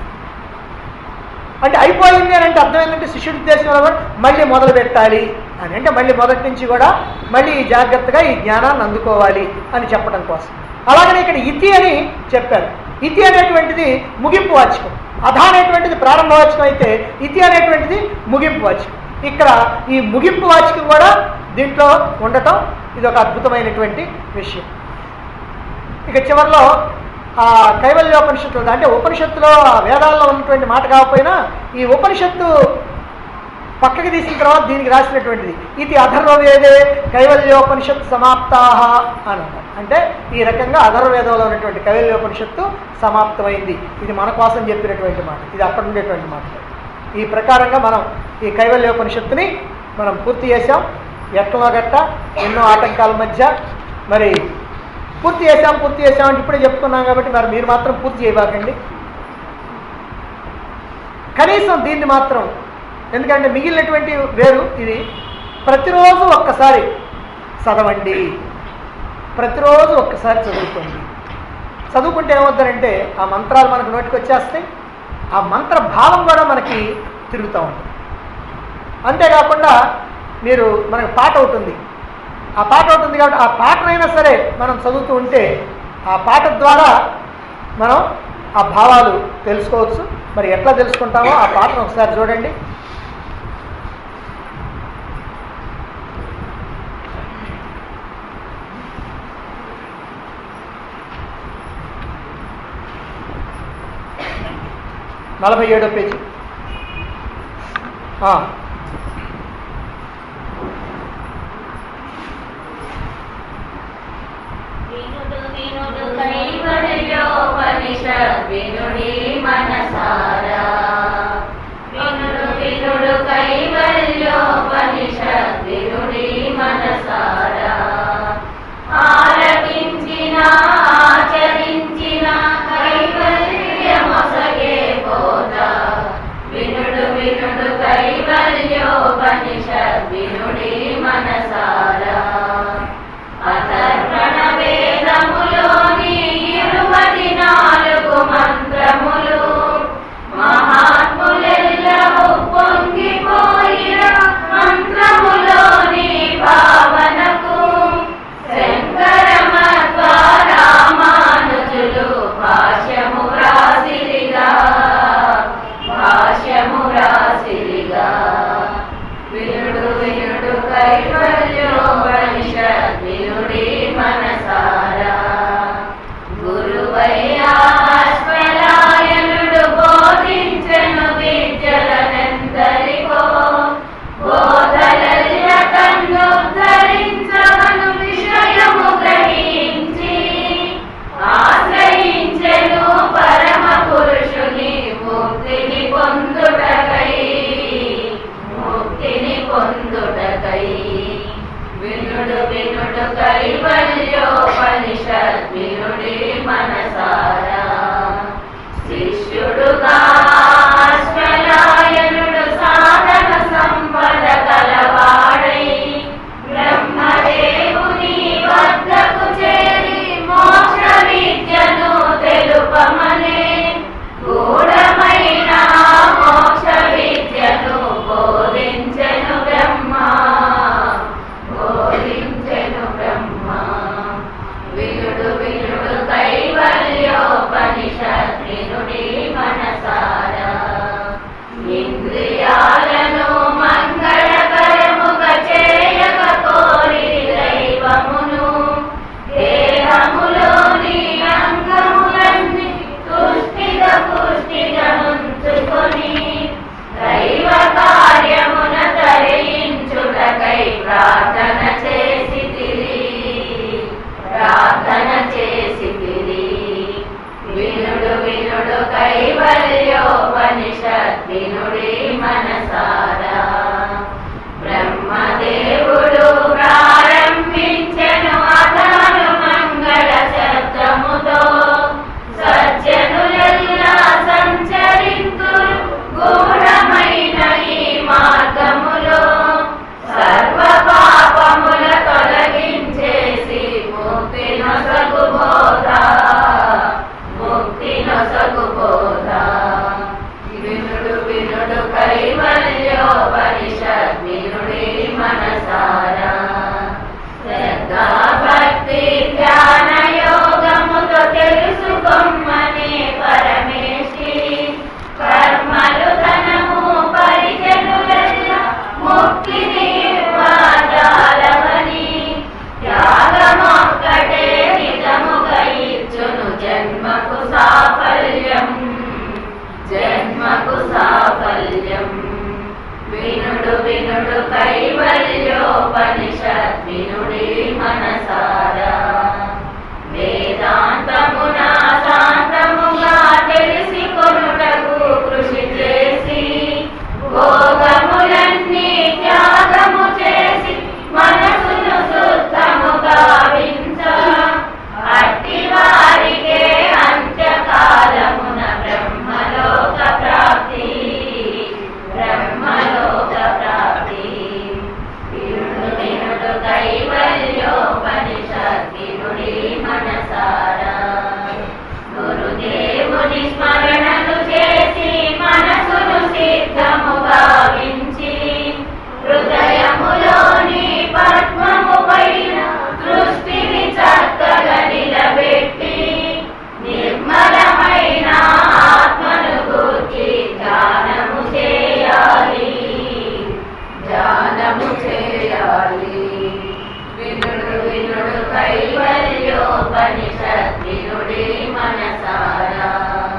అంటే అయిపోయింది అని అంటే అర్థం ఏంటంటే శిష్యుడి ఉద్దేశం వల్ల మళ్ళీ మొదలు పెట్టాలి అని అంటే మళ్ళీ మొదటి నుంచి కూడా మళ్ళీ ఈ జాగ్రత్తగా ఈ జ్ఞానాన్ని అందుకోవాలి అని చెప్పడం కోసం అలాగనే ఇక్కడ ఇతి అని చెప్పారు ఇతి అనేటువంటిది ముగింపు వాచకం అధ అనేటువంటిది ప్రారంభ వాచకం అయితే ఇతి అనేటువంటిది ముగింపు వాచకం ఇక్కడ ఈ ముగింపు వాచకం కూడా దీంట్లో ఉండటం ఇది ఒక అద్భుతమైనటువంటి విషయం ఇక చివరిలో ఆ కైవల్యోపనిషత్తులు అంటే ఉపనిషత్తులో ఆ వేదాల్లో ఉన్నటువంటి మాట కాకపోయినా ఈ ఉపనిషత్తు పక్కకి తీసిన తర్వాత దీనికి రాసినటువంటిది ఇది అధర్వవేదే కైవల్యోపనిషత్తు సమాప్తాహ అని అన్నారు అంటే ఈ రకంగా అధర్వవేదంలో ఉన్నటువంటి కైవల్యోపనిషత్తు సమాప్తమైంది ఇది మన కోసం చెప్పినటువంటి మాట ఇది అక్కడ ఉండేటువంటి మాట ఈ ప్రకారంగా మనం ఈ కైవల్యోపనిషత్తుని మనం పూర్తి చేసాం ఎట్లలో గట్ట ఎన్నో ఆటంకాల మధ్య మరి పూర్తి చేసాం పూర్తి చేసాం అంటే ఇప్పుడే చెప్పుకున్నాం కాబట్టి మరి మీరు మాత్రం పూర్తి చేయబాకండి కనీసం దీన్ని మాత్రం ఎందుకంటే మిగిలినటువంటి వేరు ఇది ప్రతిరోజు ఒక్కసారి చదవండి ప్రతిరోజు ఒక్కసారి చదువుకోండి చదువుకుంటే ఏమవుతారంటే ఆ మంత్రాలు మనకు నోటికి వచ్చేస్తాయి ఆ మంత్ర భావం కూడా మనకి తిరుగుతూ ఉంటుంది అంతేకాకుండా మీరు మనకు పాట అవుతుంది ఆ పాట అవుతుంది కాబట్టి ఆ పాటనైనా సరే మనం చదువుతూ ఉంటే ఆ పాట ద్వారా మనం ఆ భావాలు తెలుసుకోవచ్చు మరి ఎట్లా తెలుసుకుంటామో ఆ పాటను ఒకసారి చూడండి నలభై ఏడో పేజీ ఆ, వినుడు వినుడు కైవల్యోపనిషత్ వినుడి మనసారా వినుడు వినుడు కైవల్యోపనిషత్ వినుడి మనసారా ఆలకించిన ఆచరించిన కైవల్యమొసగే పోత వినుడు వినుడు కైవల్యోపనిషత్ వినుడి మనసారా అథర్వణ వేదములోని ఇరువది నాలుగు మంత్రములు మహాత్ములెల్లవూ పొంగిపోయిన మంత్రములోని భావనకు శంకరమద్వారామానుజులు భాష్యము రాసిరిగా భాష్యము రాసిరిగా వినుడు వినుడు కైవల్యోపనిషత్ వినుడి మనసారా గురువయ్యాశ్వరాయనుడు బోధించెను విద్యలనెందరికో బోధలల్య కన్నుద్ధరించమను విషయము గ్రహించి ఆశ్రయించెను పరమ పురుషుని ముక్తిని పొందుటకై ముక్తిని పొందుటకై వినుడు వినుడు కైవల్యోపనిషత్ వినుడి మనసారా కైవల్యోపనిషత్ వినుడి మనసారా బ్రహ్మదేవుడు ప్రారంభించెను అతను మంగళ శబ్దముతో సజ్జనులెల్లా సంచరింతురు గూఢమైన ఈ మార్గములో సర్వ పాపముల తొలగించేసి ముక్తి నొసగు బోధ ముక్తి నొసగు బోధ వినుడు వినుడు కైవల్యోపనిషత్ వినుడి మనసారా శ్రద్ధా భక్తి ధ్యాన యోగముతో తెలుసుకొమ్మనే పరమేశి కర్మలు ధనము పరిజనులెల్ల ముక్తిని వాదాలవని త్యాగమొక్కటే నిజముగా ఇచ్చును జన్మకు సాఫల్యం జన్మకు సాఫల్యం వినుడు వినుడు కైవల్యోపనిషత్ వినుడి మనసారా వేదాంతమున శాంతముగా తెలిసి కొనుటకు కృషి చేసి భోగములన్నీ త్యాగము చేసి మనసును శుద్ధము గావించ అట్టి వారికే అంత్యకాలమున బ్రహ్మలోక ప్రాప్తి బ్రహ్మలోక ప్రాప్తి వినుడు వినుడు కైవల్యోపనిషత్ వినుడి మనసారా గురుదేవుని స్మరణలు చేసి మనసును సిద్ధము గావించి హృదయములోని పద్మము పైన దృష్టిని చక్కగా నిలబెట్టి నిర్మలమైన ఆత్మను గూర్చి ధ్యానము చేయాలి ధ్యానము చేయాలి వినుడు వినుడు కైవల్యోపనిషత్ వినుడి మనసారా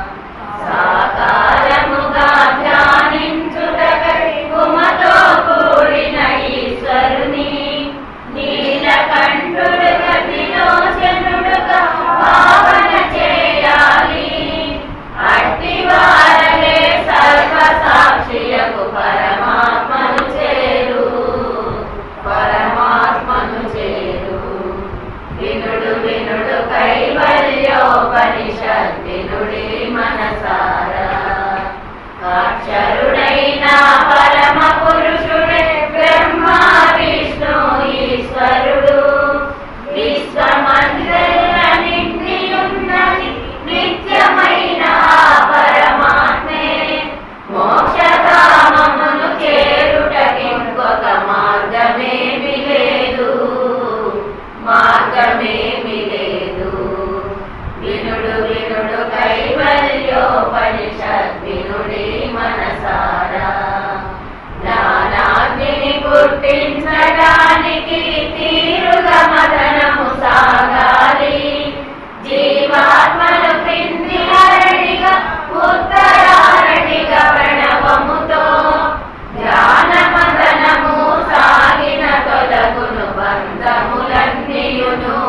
సాకారముగా ధ్యానించుటకై ఉమతో కూడిన ఈశ్వరుని నీలకంఠుడుగా విలోచనుడుగా భావన చేయాలి అట్టి వారలే సర్వ సాక్షియకు పరమాత్మను చేరు పరమాత్మను చేరు వినుడు వినుడు కైవల్యోపనిషత్ వినుడి మనసారా అక్షరుడైన పరమ పురుషుడే బ్రహ్మ విష్ణు ఈశ్వరుడు విశ్వమంతెల్ల నిండి ఉన్నది నిత్యమైన ఆ పరమాత్మే మోక్షధామమును చేరుటకింకొక మార్గమేమి లేదు మార్గమేమి లేదు వినుడు వినుడు కైవల్యోపనిషత్ వినుడి మనసారా జ్ఞానాగ్ని పుట్టించడానికి తీరుగా మదనము సాగాలి జీవాత్మను క్రింది అరడిగా ఉత్తరారడిగా ప్రణవముతో ధ్యాన మదనము సాగిన తొలగును బంధములన్నీయును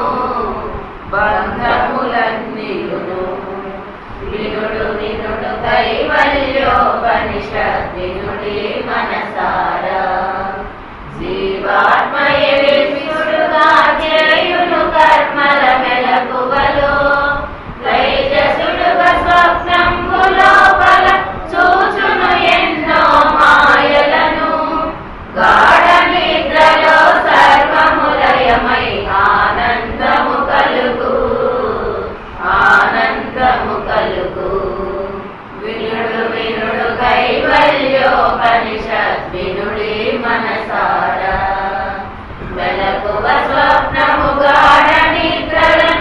బంధములన్నీయును వినుడు వినుడు కైవల్యోపనిషత్ వినుడి మనసారా జీవాత్మయ విష్ణుడుగా చేయును కర్మల మెలకువలో తైజసుడుగా స్వప్నంబు లోపల చూచును ఎన్నో మాయలను గాఢ నిద్రలో సర్వములయమై ఆనందము కలుగు ఆనందము కలుగు వినుడు వినుడు కైవల్యోపనిషత్ వినుడి మనసారా మెలకువ స్వప్నము గాఢ నిద్రలో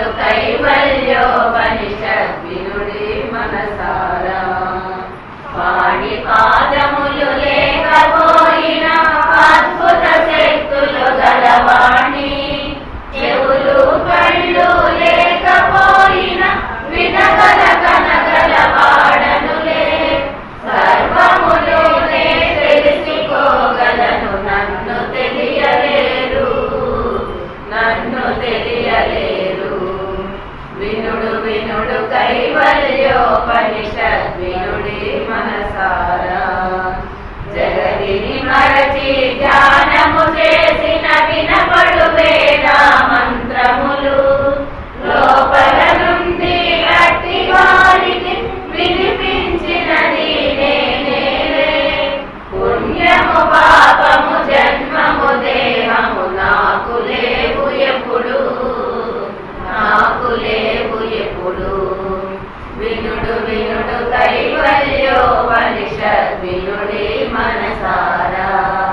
వినుడు కైవల్యోపనిషత్ వినుడి మనసారా పాడి పాదములు లేకపోయిన అద్భుత శక్తులు గలవాణి చెవులు కళ్ళు లేకపోయిన వినగల కనగల వాడనులే సర్వములు నే తెలుసుకోగలను నన్ను తెలియలేరు నన్ను తెలియలేరు వినుడు వినుడు కైవల్యోపనిషత్ వినుడి మనసారా జగదిని మరచి ధ్యానము చేసిన వినపడు వేద మంత్రములు లోపల నుండి అట్టి వారికి వినిపించినది నేనే పుణ్యము పాపము జన్మము దేహము నాకు లేవు ఎప్పుడు నాకు లేవు ఎప్పుడు వినుడు వినుడు కైవల్యోపనిషత్ వినుడి మనసారా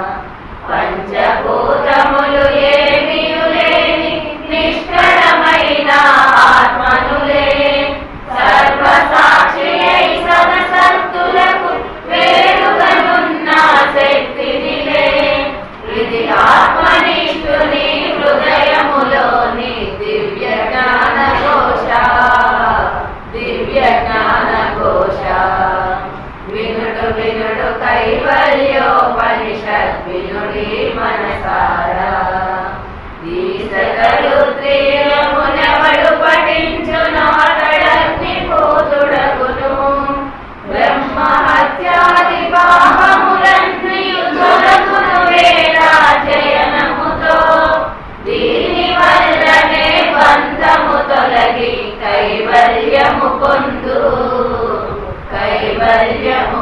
పంచభూతములు ఏమియు లేని నిష్కళమైన ఆత్మనులే సర్వసాక్షి అయి సదసత్తులకు వేరుగనున్న శక్తినిలే ఇది ఆత్మనిష్ఠుని హృదయములోని దివ్య జ్ఞాన కోశ దివ్య జ్ఞాన కోశ వినుడు వినుడు కైవల్యోపనిషత్ వినుడి మనసారా ఈ సకలు త్రియమునవడు పఠించును అతడగ్ని పోతుడగును బ్రహ్మ హత్యాది పాపములన్నియు తొలగును వేదాచయనముతో దీని వల్లనే బంధము తొలగి కైవల్యము పొందు కైవల్యము